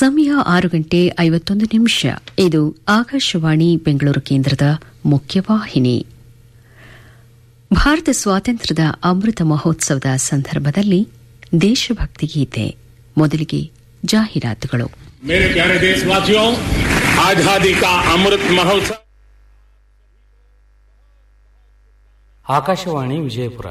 ಸಮಯ ಆರು ಗಂಟೆ ಐವತ್ತೊಂದು ನಿಮಿಷ ಇದು ಆಕಾಶವಾಣಿ ಬೆಂಗಳೂರು ಕೇಂದ್ರದ ಮುಖ್ಯವಾಹಿನಿ ಭಾರತ ಸ್ವಾತಂತ್ರ್ಯದ ಅಮೃತ ಮಹೋತ್ಸವದ ಸಂದರ್ಭದಲ್ಲಿ ದೇಶಭಕ್ತಿ ಗೀತೆ ಮೊದಲಿಗೆ ಜಾಹೀರಾತುಗಳು मेरे प्यारे देशवासियों आजादी का अमृत महोत्सव ಆಕಾಶವಾಣಿ ವಿಜಯಪುರ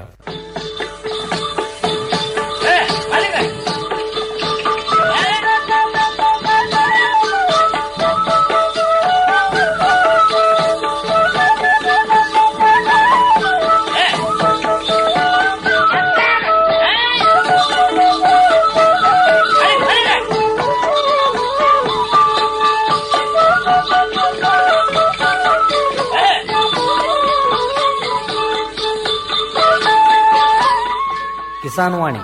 ಕಿಸಾನ್ ವಾಣಿ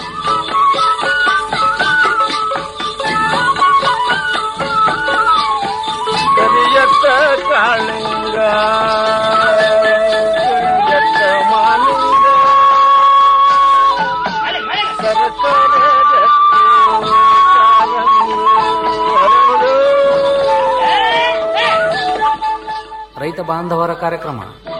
ಕರಿಯತ್ತ ಕಾಳಿಂಗ ಕರಿಯತ್ತ ಮಾಲಿಂಗ ಸರಸರ ರಕ್ತಿ ಕಾರಂಗಿ ಹರಡು. ರೈತ ಬಾಂಧವರ ಕಾರ್ಯಕ್ರಮ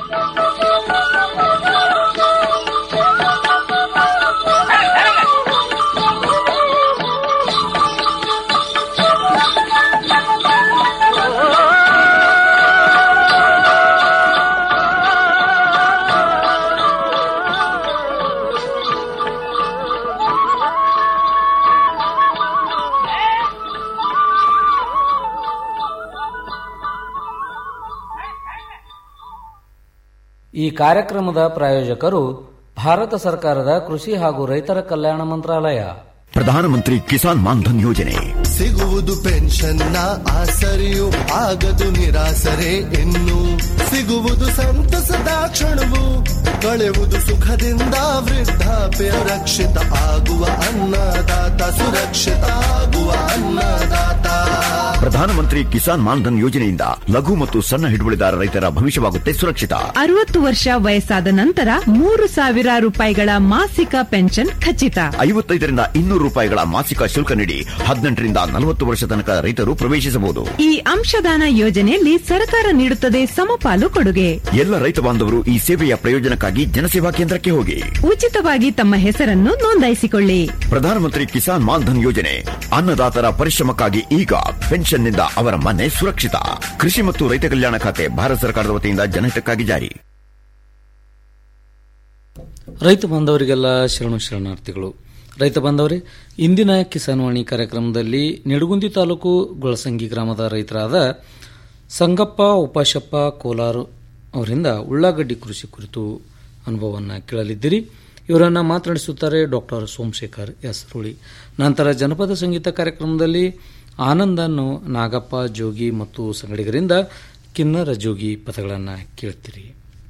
ಈ ಕಾರ್ಯಕ್ರಮದ ಪ್ರಾಯೋಜಕರು ಭಾರತ ಸರ್ಕಾರದ ಕೃಷಿ ಹಾಗೂ ರೈತರ ಕಲ್ಯಾಣ ಮಂತ್ರಾಲಯ ಪ್ರಧಾನಮಂತ್ರಿ ಕಿಸಾನ್ ಮಾನ್ಧನ್ ಯೋಜನೆ ಸಿಗುವುದು ಪೆನ್ಷನ್ನ ಆಸರೆಯು ಆಗದು ನಿರಾಸರೆ ಇನ್ನು ಸಿಗುವುದು ಸಂತಸದ ಕ್ಷಣವು ಕಳೆಯುವುದು ಸುಖದಿಂದ ವೃದ್ಧಾಪ್ಯ ರಕ್ಷಿತ ಆಗುವ ಅನ್ನದಾತ ಸುರಕ್ಷಿತ ಆಗುವ ಅನ್ನದಾತ ಪ್ರಧಾನಮಂತ್ರಿ ಕಿಸಾನ್ ಮಾನ್ಧನ್ ಯೋಜನೆಯಿಂದ ಲಘು ಮತ್ತು ಸಣ್ಣ ಹಿಡುವಳಿದಾರ ರೈತರ ಭವಿಷ್ಯವಾಗುತ್ತೆ ಸುರಕ್ಷಿತ ಅರವತ್ತು ವರ್ಷ ವಯಸ್ಸಾದ ನಂತರ ಮೂರು ಸಾವಿರ ರೂಪಾಯಿಗಳ ಮಾಸಿಕ ಪೆನ್ಷನ್ ಖಚಿತ ಐವತ್ತೈದರಿಂದ ಇನ್ನೂರು ರೂಪಾಯಿಗಳ ಮಾಸಿಕ ಶುಲ್ಕ ನೀಡಿ ಹದಿನೆಂಟರಿಂದ ನಲವತ್ತು ವರ್ಷ ತನಕ ರೈತರು ಪ್ರವೇಶಿಸಬಹುದು ಈ ಅಂಶದಾನ ಯೋಜನೆಯಲ್ಲಿ ಸರ್ಕಾರ ನೀಡುತ್ತದೆ ಸಮಪಾಲು ಕೊಡುಗೆ ಎಲ್ಲ ರೈತ ಬಾಂಧವರು ಈ ಸೇವೆಯ ಪ್ರಯೋಜನಕ್ಕಾಗಿ ಜನಸೇವಾ ಕೇಂದ್ರಕ್ಕೆ ಹೋಗಿ ಉಚಿತವಾಗಿ ತಮ್ಮ ಹೆಸರನ್ನು ನೋಂದಾಯಿಸಿಕೊಳ್ಳಿ ಪ್ರಧಾನಮಂತ್ರಿ ಕಿಸಾನ್ ಮಾನ್ಧನ್ ಯೋಜನೆ ಅನ್ನದಾತರ ಪರಿಶ್ರಮಕ್ಕಾಗಿ ಈಗ ಪೆನ್ಷನ್ನಿಂದ ಅವರ ಮನೆ ಸುರಕ್ಷಿತ ಕೃಷಿ ಮತ್ತು ರೈತ ಕಲ್ಯಾಣ ಖಾತೆ ಭಾರತ ಸರ್ಕಾರದ ವತಿಯಿಂದ ಜನಹಿತಕ್ಕಾಗಿ ಜಾರಿ ರೈತ ಬಾಂಧವರಿಗೆಲ್ಲ ಶರಣು ಶರಣಾರ್ಥಿಗಳು ರೈತ ಬಾಂಧವರೇ ಇಂದಿನ ಕಿಸಾನ್ ವಾಣಿ ಕಾರ್ಯಕ್ರಮದಲ್ಲಿ ನಿಡಗುಂದಿ ತಾಲೂಕು ಗೊಳಸಂಗಿ ಗ್ರಾಮದ ರೈತರಾದ ಸಂಗಪ್ಪ ಉಪಾಶಪ್ಪ ಕೋಲಾರ ಅವರಿಂದ ಉಳ್ಳಾಗಡ್ಡಿ ಕೃಷಿ ಕುರಿತು ಅನುಭವವನ್ನು ಕೇಳಲಿದ್ದೀರಿ ಇವರನ್ನು ಮಾತನಾಡಿಸುತ್ತಾರೆ ಡಾಕ್ಟರ್ ಸೋಮಶೇಖರ್ ಎಸ್ ರೂಳಿ ನಂತರ ಜನಪದ ಸಂಗೀತ ಕಾರ್ಯಕ್ರಮದಲ್ಲಿ ಆನಂದನ್ನು ನಾಗಪ್ಪ ಜೋಗಿ ಮತ್ತು ಸಂಗಡಿಗರಿಂದ ಕಿನ್ನರ ಜೋಗಿ ಪದಗಳನ್ನು ಕೇಳ್ತೀರಿ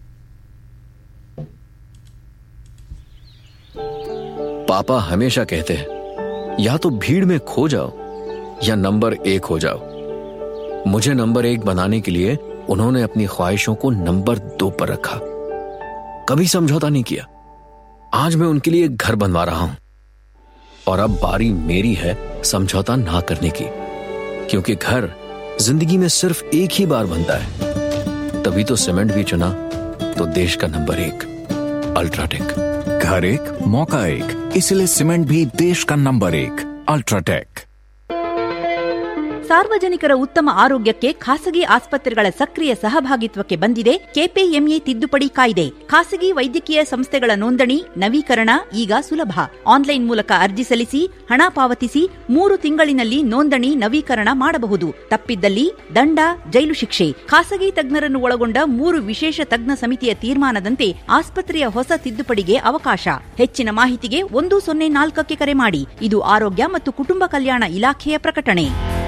पापा हमेशा कहते हैं या तो भीड़ में खो जाओ या नंबर एक हो जाओ मुझे नंबर एक बनाने के लिए उन्होंने अपनी ख्वाहिशों को नंबर दो पर रखा कभी समझौता नहीं किया आज मैं उनके लिए एक घर बनवा रहा हूं और अब बारी मेरी है समझौता ना करने की क्योंकि घर जिंदगी में सिर्फ एक ही बार बनता है तभी तो सीमेंट भी चुना तो देश का नंबर एक अल्ट्राटेक घर एक मौका एक इसलिए सीमेंट भी देश का नंबर एक अल्ट्राटेक ಸಾರ್ವಜನಿಕರ ಉತ್ತಮ ಆರೋಗ್ಯಕ್ಕೆ ಖಾಸಗಿ ಆಸ್ಪತ್ರೆಗಳ ಸಕ್ರಿಯ ಸಹಭಾಗಿತ್ವಕ್ಕೆ ಬಂದಿದೆ ಕೆಪಿಎಂಇ ತಿದ್ದುಪಡಿ ಕಾಯ್ದೆ ಖಾಸಗಿ ವೈದ್ಯಕೀಯ ಸಂಸ್ಥೆಗಳ ನೋಂದಣಿ ನವೀಕರಣ ಈಗ ಸುಲಭ ಆನ್ಲೈನ್ ಮೂಲಕ ಅರ್ಜಿ ಸಲ್ಲಿಸಿ ಹಣ ಪಾವತಿಸಿ ಮೂರು ತಿಂಗಳಿನಲ್ಲಿ ನೋಂದಣಿ ನವೀಕರಣ ಮಾಡಬಹುದು ತಪ್ಪಿದ್ದಲ್ಲಿ ದಂಡ ಜೈಲು ಶಿಕ್ಷೆ ಖಾಸಗಿ ತಜ್ಞರನ್ನು ಒಳಗೊಂಡ ಮೂರು ವಿಶೇಷ ತಜ್ಞ ಸಮಿತಿಯ ತೀರ್ಮಾನದಂತೆ ಆಸ್ಪತ್ರೆಯ ಹೊಸ ತಿದ್ದುಪಡಿಗೆ ಅವಕಾಶ ಹೆಚ್ಚಿನ ಮಾಹಿತಿಗೆ ಒಂದು ಸೊನ್ನೆ ನಾಲ್ಕಕ್ಕೆ ಕರೆ ಮಾಡಿ ಇದು ಆರೋಗ್ಯ ಮತ್ತು ಕುಟುಂಬ ಕಲ್ಯಾಣ ಇಲಾಖೆಯ ಪ್ರಕಟಣೆ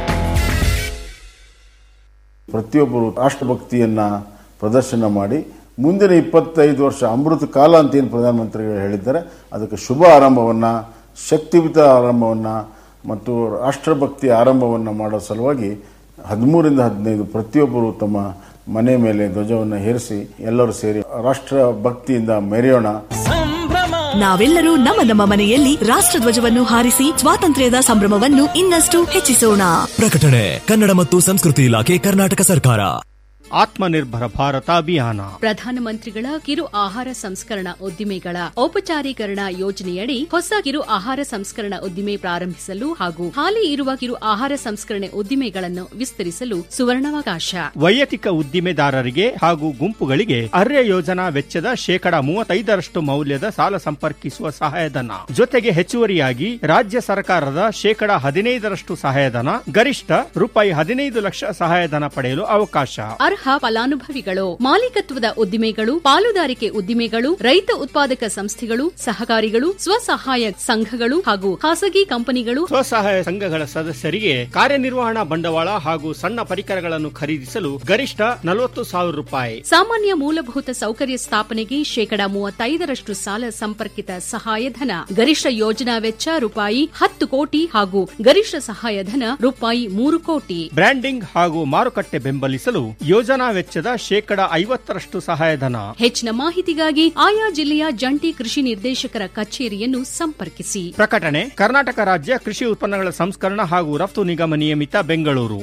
ಪ್ರತಿಯೊಬ್ಬರು ರಾಷ್ಟ್ರಭಕ್ತಿಯನ್ನ ಪ್ರದರ್ಶನ ಮಾಡಿ ಮುಂದಿನ ಇಪ್ಪತ್ತೈದು ವರ್ಷ ಅಮೃತ ಕಾಲ ಅಂತ ಏನು ಪ್ರಧಾನಮಂತ್ರಿಗಳು ಹೇಳಿದ್ದಾರೆ ಅದಕ್ಕೆ ಶುಭ ಆರಂಭವನ್ನ ಶಕ್ತಿಯುತ ಆರಂಭವನ್ನ ಮತ್ತು ರಾಷ್ಟ್ರಭಕ್ತಿ ಆರಂಭವನ್ನ ಮಾಡೋ ಸಲುವಾಗಿ ಹದಿಮೂರಿಂದ ಹದಿನೈದು ಪ್ರತಿಯೊಬ್ಬರು ತಮ್ಮ ಮನೆ ಮೇಲೆ ಧ್ವಜವನ್ನು ಹೇರಿಸಿ ಎಲ್ಲರೂ ಸೇರಿ ರಾಷ್ಟ್ರ ಭಕ್ತಿಯಿಂದ ಮೆರೆಯೋಣ ಸಂಭ್ರಮ ನಾವೆಲ್ಲರೂ ನಮ್ಮ ನಮ್ಮ ಮನೆಯಲ್ಲಿ ರಾಷ್ಟ್ರಧ್ವಜವನ್ನು ಹಾರಿಸಿ ಸ್ವಾತಂತ್ರ್ಯದ ಸಂಭ್ರಮವನ್ನು ಇನ್ನಷ್ಟು ಹೆಚ್ಚಿಸೋಣ ಪ್ರಕಟಣೆ ಕನ್ನಡ ಮತ್ತು ಸಂಸ್ಕೃತಿ ಇಲಾಖೆ ಕರ್ನಾಟಕ ಸರ್ಕಾರ ಆತ್ಮನಿರ್ಭರ ಭಾರತ ಅಭಿಯಾನ ಪ್ರಧಾನಮಂತ್ರಿಗಳ ಕಿರು ಆಹಾರ ಸಂಸ್ಕರಣಾ ಉದ್ದಿಮೆಗಳ ಔಪಚಾರೀಕರಣ ಯೋಜನೆಯಡಿ ಹೊಸ ಕಿರು ಆಹಾರ ಸಂಸ್ಕರಣಾ ಉದ್ದಿಮೆ ಪ್ರಾರಂಭಿಸಲು ಹಾಗೂ ಹಾಲಿ ಇರುವ ಕಿರು ಆಹಾರ ಸಂಸ್ಕರಣೆ ಉದ್ದಿಮೆಗಳನ್ನು ವಿಸ್ತರಿಸಲು ಸುವರ್ಣಾವಕಾಶ ವೈಯಕ್ತಿಕ ಉದ್ದಿಮೆದಾರರಿಗೆ ಹಾಗೂ ಗುಂಪುಗಳಿಗೆ ಅರ್ಯ ಯೋಜನಾ ವೆಚ್ಚದ ಶೇಕಡಾ ಮೂವತ್ತೈದರಷ್ಟು ಮೌಲ್ಯದ ಸಾಲ ಸಂಪರ್ಕಿಸುವ ಸಹಾಯಧನ ಜೊತೆಗೆ ಹೆಚ್ಚುವರಿಯಾಗಿ ರಾಜ್ಯ ಸರ್ಕಾರದ ಶೇಕಡಾ ಹದಿನೈದರಷ್ಟು ಸಹಾಯಧನ ಗರಿಷ್ಠ ರೂಪಾಯಿ ಹದಿನೈದು ಲಕ್ಷ ಸಹಾಯಧನ ಪಡೆಯಲು ಅವಕಾಶ ಅರ್ಹ ಫಲಾನುಭವಿಗಳು ಮಾಲೀಕತ್ವದ ಉದ್ದಿಮೆಗಳು ಪಾಲುದಾರಿಕೆ ಉದ್ದಿಮೆಗಳು ರೈತ ಉತ್ಪಾದಕ ಸಂಸ್ಥೆಗಳು ಸಹಕಾರಿಗಳು ಸ್ವಸಹಾಯ ಸಂಘಗಳು ಹಾಗೂ ಖಾಸಗಿ ಕಂಪನಿಗಳು ಸ್ವಸಹಾಯ ಸಂಘಗಳ ಸದಸ್ಯರಿಗೆ ಕಾರ್ಯನಿರ್ವಹಣಾ ಬಂಡವಾಳ ಹಾಗೂ ಸಣ್ಣ ಪರಿಕರಗಳನ್ನು ಖರೀದಿಸಲು ಗರಿಷ್ಠ ನಲವತ್ತು ಸಾವಿರ ರೂಪಾಯಿ ಸಾಮಾನ್ಯ ಮೂಲಭೂತ ಸೌಕರ್ಯ ಸ್ಥಾಪನೆಗೆ ಶೇಕಡಾ ಮೂವತ್ತೈದರಷ್ಟು ಸಾಲ ಸಂಪರ್ಕಿತ ಸಹಾಯಧನ ಗರಿಷ್ಠ ಯೋಜನಾ ವೆಚ್ಚ ರೂಪಾಯಿ ಹತ್ತು ಕೋಟಿ ಹಾಗೂ ಗರಿಷ್ಠ ಸಹಾಯಧನ ರೂಪಾಯಿ ಮೂರು ಕೋಟಿ ಬ್ರ್ಯಾಂಡಿಂಗ್ ಹಾಗೂ ಮಾರುಕಟ್ಟೆ ಬೆಂಬಲಿಸಲು ಯೋಜನಾ ವೆಚ್ಚದ ಶೇಕಡ ಐವತ್ತರಷ್ಟು ಸಹಾಯಧನ ಹೆಚ್ಚಿನ ಮಾಹಿತಿಗಾಗಿ ಆಯಾ ಜಿಲ್ಲೆಯ ಜಂಟಿ ಕೃಷಿ ನಿರ್ದೇಶಕರ ಕಚೇರಿಯನ್ನು ಸಂಪರ್ಕಿಸಿ ಪ್ರಕಟಣೆ ಕರ್ನಾಟಕ ರಾಜ್ಯ ಕೃಷಿ ಉತ್ಪನ್ನಗಳ ಸಂಸ್ಕರಣ ಹಾಗೂ ರಫ್ತು ನಿಗಮ ನಿಯಮಿತ ಬೆಂಗಳೂರು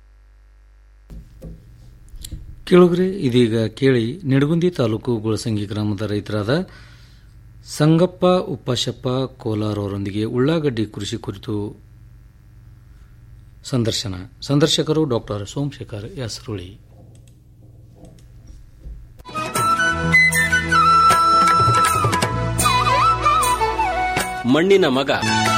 ಕೇಳುಗ್ರೆ ಇದೀಗ ಕೇಳಿ ನಿಡಗುಂದಿ ತಾಲೂಕು ಗುಳಸಂಗಿ ಗ್ರಾಮದ ರೈತರಾದ ಸಂಗಪ್ಪ ಉಪ್ಪಾಶಪ್ಪ ಕೋಲಾರ್ ಅವರೊಂದಿಗೆ ಉಳ್ಳಾಗಡ್ಡಿ ಕೃಷಿ ಕುರಿತು ಸಂದರ್ಶನ ಸಂದರ್ಶಕರು ಡಾಕ್ಟರ್ ಸೋಮಶೇಖರ್ ಯಸರುಳಿ ಮಣ್ಣಿನ ಮಗ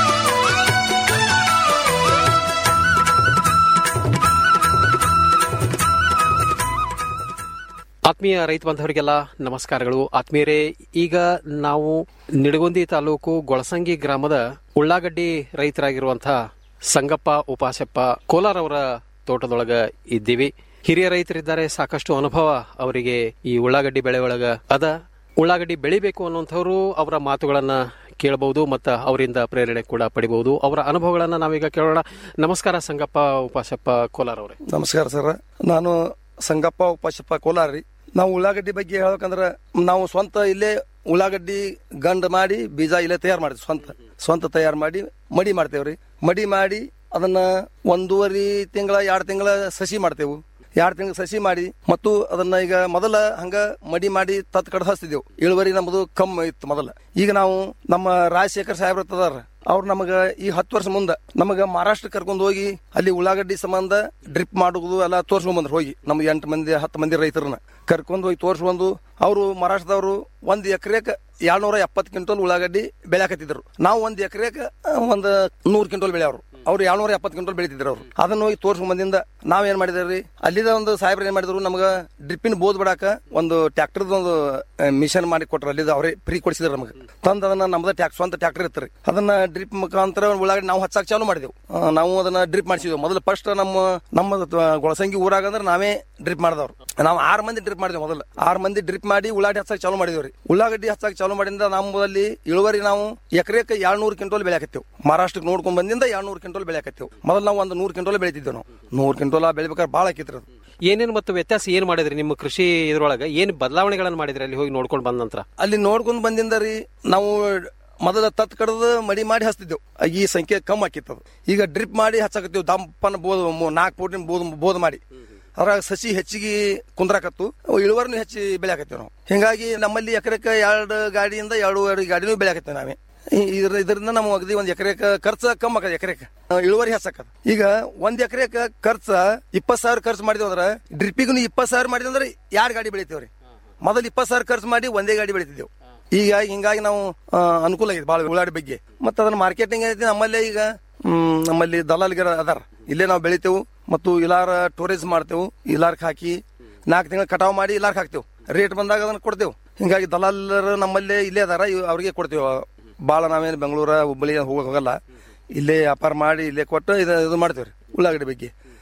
ಆತ್ಮೀಯ ರೈತ ಬಾಂಧವರಿಗೆಲ್ಲ ನಮಸ್ಕಾರಗಳು ಆತ್ಮೀಯರೇ ಈಗ ನಾವು ನಿಡಗುಂದಿ ತಾಲೂಕು ಗೊಳಸಂಗಿ ಗ್ರಾಮದ ಉಳ್ಳಾಗಡ್ಡಿ ರೈತರಾಗಿರುವಂತಹ ಸಂಗಪ್ಪ ಉಪಾಸಪ್ಪ ಕೋಲಾರ್ ಅವರ ತೋಟದೊಳಗ ಇದ್ದೀವಿ ಹಿರಿಯ ರೈತರಿದ್ದಾರೆ ಸಾಕಷ್ಟು ಅನುಭವ ಅವರಿಗೆ ಈ ಉಳ್ಳಾಗಡ್ಡಿ ಬೆಳೆ ಒಳಗ ಅದ ಉಳ್ಳಾಗಡ್ಡಿ ಬೆಳಿಬೇಕು ಅನ್ನುವಂಥವ್ರು ಅವರ ಮಾತುಗಳನ್ನ ಕೇಳಬಹುದು ಮತ್ತು ಅವರಿಂದ ಪ್ರೇರಣೆ ಕೂಡ ಪಡಿಬಹುದು ಅವರ ಅನುಭವಗಳನ್ನ ನಾವೀಗ ಕೇಳೋಣ ನಮಸ್ಕಾರ ಸಂಗಪ್ಪ ಉಪಾಸಪ್ಪ ಕೋಲಾರ್ ಅವರೇ ನಮಸ್ಕಾರ ಸರ್ ನಾನು ಸಂಗಪ್ಪ ಉಪಾಸಪ್ಪ ಕೋಲಾರ ರೀ ನಾವು ಉಳ್ಳಾಗಡ್ಡಿ ಬಗ್ಗೆ ಹೇಳ್ಬೇಕಂದ್ರ ನಾವು ಸ್ವಂತ ಇಲ್ಲೇ ಉಳ್ಳಾಗಡ್ಡಿ ಗಂಡ್ ಮಾಡಿ ಬೀಜ ಇಲ್ಲೇ ತಯಾರು ಮಾಡ್ತೀವಿ ಸ್ವಂತ ಸ್ವಂತ ತಯಾರು ಮಾಡಿ ಮಡಿ ಮಾಡ್ತೇವ್ರಿ ಮಡಿ ಮಾಡಿ ಅದನ್ನ ಒಂದೂವರೆ ತಿಂಗಳ ಎರಡು ತಿಂಗಳ ಸಸಿ ಮಾಡ್ತೇವು ಎರಡು ತಿಂಗಳ ಸಸಿ ಮಾಡಿ ಮತ್ತು ಅದನ್ನ ಈಗ ಮೊದಲ ಹಂಗ ಮಡಿ ಮಾಡಿ ತತ್ ಕಡೆ ಹಚ್ತಿದ್ದೆವು ಇಳುವರಿ ನಮ್ಮದು ಕಮ್ಮಿ ಇತ್ತು ಮೊದಲ ಈಗ ನಾವು ನಮ್ಮ ರಾಜಶೇಖರ್ ಸಾಹೇಬ್ರ ಅದಾರ ಅವ್ರು ನಮಗ ಈ ಹತ್ತು ವರ್ಷ ಮುಂದೆ ನಮಗ ಮಹಾರಾಷ್ಟ್ರ ಕರ್ಕೊಂಡು ಹೋಗಿ ಅಲ್ಲಿ ಉಳ್ಳಾಗಡ್ಡಿ ಸಂಬಂಧ ಡ್ರಿಪ್ ಮಾಡುವುದು ಎಲ್ಲ ತೋರ್ಸ್ಕೊಂಡ್ ಬಂದ್ರು ಹೋಗಿ ನಮ್ಗೆ ಎಂಟು ಮಂದಿ ಹತ್ತು ಮಂದಿ ರೈತರನ್ನ ಕರ್ಕೊಂಡು ಹೋಗಿ ತೋರ್ಸ್ಕೊಂಡು ಅವರು ಮಹಾರಾಷ್ಟ್ರದವರು ಒಂದ್ ಎಕರೆಕ್ ಎರಡ್ನೂರ ಎಪ್ಪತ್ತು ಕ್ವಿಂಟಲ್ ಉಳ್ಳಾಗಡ್ಡಿ ಬೆಳೆಯಾಕತ್ತಿದ್ರು ನಾವು ಒಂದ್ ಎಕರೆಕ್ ಒಂದ್ ನೂರ್ ಕ್ವಿಂಟಲ್ ಬೆಳೆಯವ್ರು ಅವ್ರು ಎರಡ್ನೂರ ಎಪ್ಪತ್ತು ಕ್ವಿಂಟಲ್ ಬೆಳಿತಿದ್ರು ಅವ್ರು ಅದನ್ನ ಹೋಗಿ ತೋರ್ಸ್ಕೊಂಡ್ ಬಂದಿಂದ ನಾವ್ ಏನ್ ಮಾಡಿದ್ರಿ ಅಲ್ಲಿದ ಒಂದು ಸಾಹೇಬ್ರ ಏನ್ ಮಾಡಿದ್ರು ನಮ್ಗ ಡ್ರಿಪ್ಪಿನ ಬೋದ್ ಬಿಡಾಕ ಒಂದು ಟ್ರ್ಯಾಕ್ಟರ್ದ ಒಂದು ಮಿಷನ್ ಮಾಡಿ ಕೊಟ್ರು ಅಲ್ಲಿದ ಅವರೇ ಫ್ರೀ ಕೊಡಿಸಿದ್ರು ನಮಗೆ ತಂದ ಅದನ್ನ ನಮ್ದ ಟ್ಯಾಕ್ ಸ್ವಂತ ಟ್ರ್ಯಾಕ್ಟರ್ ಇರ್ತಾರೆ ಅದನ್ನ ಡ್ರಿಪ್ ಮುಖಾಂತರ ಉಳ್ಳಾಗಡ್ಡಿ ನಾವು ಹಚ್ಚಾಕ್ ಚಾಲು ಮಾಡಿದೆವು ಆ, ನಾವು ಅದನ್ನ ಡ್ರಿಪ್ ಮಾಡಿಸಿದ್ವಿ ಮೊದಲು ಫಸ್ಟ್ ನಮ್ಮ ನಮ್ಮ ಗೊಳಸಂಗಿ ಊರಾಗ ಅಂದ್ರೆ ನಾವೇ ಡ್ರಿಪ್ ಮಾಡಿದವ್ರು ನಾವು ಆರು ಮಂದಿ ಡ್ರಿಪ್ ಮಾಡಿದ್ವಿ ಮೊದಲು ಆರು ಮಂದಿ ಡ್ರಿಪ್ ಮಾಡಿ ಉಳ್ಳಾಗಡ್ಡಿ ಹಚ್ಚಕ್ ಚಾಲು ಮಾಡಿದ್ವಿ ಉಳ್ಳಾಗಡ್ಡಿ ಹಚ್ಚಕ್ ಚಾಲು ಮಾಡಿಂದ ನಮ್ಮಲ್ಲಿ ಇಳುವರಿ ನಾವು ಎಕರೆಕ್ಕೆ ಎರಡ್ನೂರು ಕ್ವಿಂಟಲ್ ಬೆಳೆಯಾಕತ್ತೇವು ಮಹಾರಾಷ್ಟ್ರಕ್ಕೆ ನೋಡ್ಕೊಂಡ್ ಬಂದಿಂದ ಎರಡ್ನೂರು ಕ್ವಿಂಟಲ್ ಬೆಳೆಯಾಕತ್ತೇವು ಮೊದಲು ನಾವು ಒಂದು ನೂರು ಕ್ವಿಂಟಲ್ ಬೆಳಿತಿದ್ದೇವೆ ನಾವು ನೂರು ಕ್ವಿಂಟಲ್ ಬೆಳಿಬೇಕಾದ್ರೆ ಭಾಳ ಆಕಿತ್ರಿ ಅದು ಏನೇನು ಮತ್ತು ವ್ಯತ್ಯಾಸ ಏನ್ ಮಾಡಿದ್ರಿ ನಿಮ್ಮ ಕೃಷಿ ಇದ್ರೊಳಗ ಏನ್ ಬದಲಾವಣೆಗಳನ್ನ ಮಾಡಿದ್ರಿ ಅಲ್ಲಿ ಹೋಗಿ ನೋಡ್ಕೊಂಡು ಬಂದ ನಂತರ ಅಲ್ಲಿ ನೋಡ್ಕೊಂಡ್ ಬಂದಿಂದ ರೀ ನಾವು ಮೊದಲ ತತ್ ಕಡ್ದು ಮಡಿ ಮಾಡಿ ಹಚ್ತಿದ್ದೆವು ಈ ಸಂಖ್ಯೆ ಕಮ್ಮಿ ಆಕಿತ್ತದು ಈಗ ಡ್ರಿಪ್ ಮಾಡಿ ಹಚ್ಚಕತ್ತೀವಿ ದಂಪನ ಬೋದ್ ನಾಲ್ಕು ಫೂಟಿನ ಬೋದ್ ಬೋದ್ ಮಾಡಿ ಅದ್ರಾಗ ಸಸಿ ಹೆಚ್ಚಿಗೆ ಕುಂದ್ರಾಕತ್ತು ಇಳುವರಿನೂ ಹೆಚ್ಚಿ ಬೆಳೆಯಾಕತ್ತೀವಿ ನಾವು ಹಿಂಗಾಗಿ ನಮ್ಮಲ್ಲಿ ಎಕರೆಕ್ಕೆ ಎರಡು ಗಾಡಿಯಿಂದ ಎರಡು ಎರಡು ಗಾಡಿನೂ ಬೆಳೆಯಾಕತ್ತೀವಿ ನಾವೇ ಈ- ಇದ್ರ ಇದರಿಂದ ನಮ್ಮ ಅಗದಿ ಒಂದ್ ಎಕರೆಕ ಖರ್ಚು ಕಮ್ಮಿ ಆಕದ ಎಕರೆಕ ಇಳುವರಿ ಹೆಚ್ಚಾಕದ ಈಗ ಒಂದ್ ಎಕರೆಕ ಖರ್ಚು ಇಪ್ಪತ್ ಸಾವಿರ ಖರ್ಚು ಮಾಡಿದ್ವಿ ಅಂದ್ರ ಡ್ರಿಪ್ಪಿಗೂ ಇಪ್ಪತ್ ಸಾವಿರ ಮಾಡಿದ್ವಿ ಅಂದ್ರೆ ಎರಡು ಗಾಡಿ ಬೆಳಿತೇವ್ರಿ ಮೊದಲು ಇಪ್ಪತ್ ಸಾವಿರ ಖರ್ಚು ಮಾಡಿ ಒಂದೇ ಗಾಡಿ ಬೆಳಿತಿದ್ದೆವು ಈಗ ಹಿಂಗಾಗಿ ನಾವು ಆ, ಅನುಕೂಲ ಆಗಿದೆ ಭಾಳ ಉಳ್ಳಾಡಿ ಬಗ್ಗೆ ಮತ್ತೆ ಅದನ್ನ ಮಾರ್ಕೆಟಿಂಗ್ ಐತಿ ನಮ್ಮಲ್ಲೇ ಈಗ ಹ್ಮ್, ನಮ್ಮಲ್ಲಿ ದಲಾಲ್ಗಿರ ಅದಾರ ಇಲ್ಲೇ ನಾವು ಬೆಳಿತೇವು ಮತ್ತು ಇಲಾರ ಟೂರೇಜ್ ಮಾಡ್ತೇವು ಇಲಾರ್ಕ್ ಹಾಕಿ ನಾಲ್ಕು ತಿಂಗಳು ಕಟಾವ್ ಮಾಡಿ ಇಲಾರ್ಕ್ ಹಾಕ್ತೇವೆ ರೇಟ್ ಬಂದಾಗ ಅದನ್ನ ಕೊಡ್ತೇವೆ ಹಿಂಗಾಗಿ ದಲಾಲರು ನಮ್ಮಲ್ಲೇ ಇಲ್ಲೇ ಅದಾರ ಇವ್- ಅವ್ರಿಗೆ ಕೊಡ್ತೇವೆ ಭಾಳ ನಾವೇನು ಬೆಂಗಳೂರ ಹುಬ್ಬಳ್ಳಿ ಹೋಗಕ್ ಹೋಗಲ್ಲ ಇಲ್ಲೇ ವ್ಯಾಪಾರ ಮಾಡಿ ಇಲ್ಲೇ ಕೊಟ್ಟು ಇದು ಇದು ಮಾಡ್ತೇವ್ರಿ ಉಳ್ಳಾಗಡ್ಡಿ ಬಗ್ಗೆ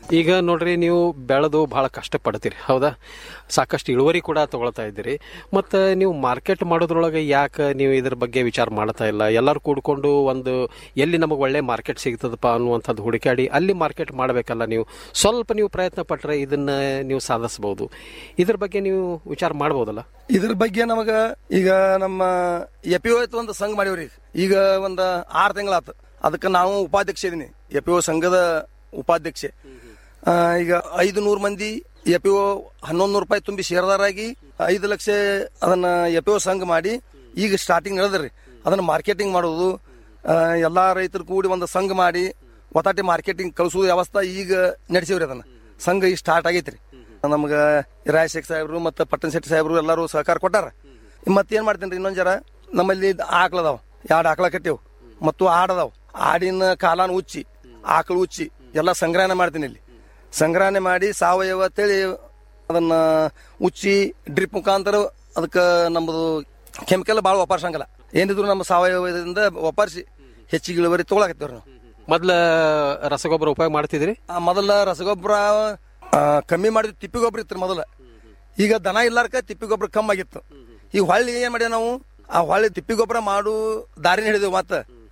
ಈಗ ನೋಡ್ರಿ ನೀವು ಬೆಳೆದು ಬಹಳ ಕಷ್ಟಪಡ್ತೀರಿ ಹೌದಾ ಸಾಕಷ್ಟು ಇಳುವರಿ ಕೂಡ ತಗೊಳ್ತಾ ಇದ್ದೀರಿ ಮತ್ತು ನೀವು ಮಾರ್ಕೆಟ್ ಮಾಡೋದ್ರೊಳಗೆ ಯಾಕೆ ನೀವು ಇದ್ರ ಬಗ್ಗೆ ವಿಚಾರ ಮಾಡ್ತಾ ಇಲ್ಲ ಎಲ್ಲರೂ ಕೂಡ್ಕೊಂಡು ಒಂದು ಎಲ್ಲಿ ನಮಗೆ ಒಳ್ಳೆ ಮಾರ್ಕೆಟ್ ಸಿಗ್ತದಪ್ಪ ಅನ್ನುವಂಥದ್ದು ಹುಡುಕಾಡಿ ಅಲ್ಲಿ ಮಾರ್ಕೆಟ್ ಮಾಡಬೇಕಲ್ಲ ನೀವು ಸ್ವಲ್ಪ ನೀವು ಪ್ರಯತ್ನ ಪಟ್ಟರೆ ಇದನ್ನ ನೀವು ಸಾಧಿಸಬಹುದು ಇದ್ರ ಬಗ್ಗೆ ನೀವು ವಿಚಾರ ಮಾಡ್ಬೋದಲ್ಲ ಇದ್ರ ಬಗ್ಗೆ ನಮಗ ಈಗ ನಮ್ಮ ಎಪಿ ಒಂದು ಸಂಘ ಮಾಡಿವ್ರಿ ಈಗ ಒಂದ್ ಆರು ತಿಂಗಳಾತು ಅದಕ್ಕೆ ನಾವು ಉಪಾಧ್ಯಕ್ಷ ಇದೀನಿ ಎಪಿ ಸಂಘದ ಉಪಾಧ್ಯಕ್ಷೆ ಆ, ಈಗ ಐದು ನೂರು ಮಂದಿ ಎಪಿ ಹನ್ನೊಂದು ನೂರು ರೂಪಾಯಿ ತುಂಬಿ ಶೇರ್ದಾರಾಗಿ ಐದು ಲಕ್ಷ ಅದನ್ನ ಎಪಿ ಸಂಘ ಮಾಡಿ ಈಗ ಸ್ಟಾರ್ಟಿಂಗ್ ನಡೆದ್ರಿ ಅದನ್ನ ಮಾರ್ಕೆಟಿಂಗ್ ಮಾಡೋದು ಆ, ಎಲ್ಲಾ ರೈತರು ಕೂಡಿ ಒಂದು ಸಂಘ ಮಾಡಿ ಒತ್ತಾಟಿ ಮಾರ್ಕೆಟಿಂಗ್ ಕಳಿಸೋದು ವ್ಯವಸ್ಥೆ ಈಗ ನಡೆಸಿವ್ರಿ ಅದನ್ನ ಸಂಘ ಈಗ ಸ್ಟಾರ್ಟ್ ಆಗೈತ್ರಿ ನಮ್ಗ ರಾಯಶೇಖ್ ಸಾಹೇಬ್ರು ಮತ್ತು ಪಟ್ಟಣ ಶೆಟ್ಟಿ ಸಾಹೇಬ್ರು ಎಲ್ಲರೂ ಸಹಕಾರ ಕೊಟ್ಟಾರ ಮತ್ತೇನ್ ಮಾಡ್ತೇನ್ರಿ ಇನ್ನೊಂದ್ ಜರ ನಮ್ಮಲ್ಲಿ ಆಕಳದಾವ್ ಎರಡು ಆಕಳ ಕಟ್ಟಿವ್ ಮತ್ತು ಆಡದಾವ್ ಆಡಿನ ಕಾಲಾನ ಉಚ್ಚಿ ಆಕಳು ಉಚ್ಚಿ ಎಲ್ಲ ಸಂಗ್ರಹಣೆ ಮಾಡ್ತೀನಿ ಇಲ್ಲಿ ಸಂಗ್ರಹಣೆ ಮಾಡಿ ಸಾವಯವ ತಳಿ ಅದನ್ನ ಉಚ್ಚಿ ಡ್ರಿಪ್ ಮುಖಾಂತರ ಅದಕ್ಕೆ ನಮ್ಮದು ಕೆಮಿಕಲ್ ಭಾಳ ಒಪಾರ್ಸಂಗಲ್ಲ ಏನಿದ್ರು ನಮ್ಮ ಸಾವಯವದಿಂದ ಒಪಾರಿಸಿ ಹೆಚ್ಚಿಗೆ ಇಳುವರಿ ತಗೊಳಕತ್ತೀವ್ರಿ ನಾವು ಮೊದ್ಲ ರಸಗೊಬ್ಬರ ಉಪಯೋಗ ಮಾಡ್ತಿದ್ರಿ ಆ ಮೊದಲ ರಸಗೊಬ್ಬರ ಆ, ಕಮ್ಮಿ ಮಾಡಿದ್ವಿ ತಿಪ್ಪಿ ಗೊಬ್ಬರ ಇತ್ತು ಮೊದಲ ಈಗ ದನ ಇಲ್ಲಾರ್ಕ ತಿಪ್ಪಿ ಗೊಬ್ಬರ ಕಮ್ಮಿ ಆಗಿತ್ತು ಈಗ ಹೊಳ್ಳಿ ಏನ್ ಮಾಡ್ಯಾವ ನಾವು ಆ ಹೊಳ್ಳಿ ತಿಪ್ಪಿ ಗೊಬ್ಬರ ಮಾಡು ದಾರಿನ ಹಿಡಿದೇವು ಮತ್ತ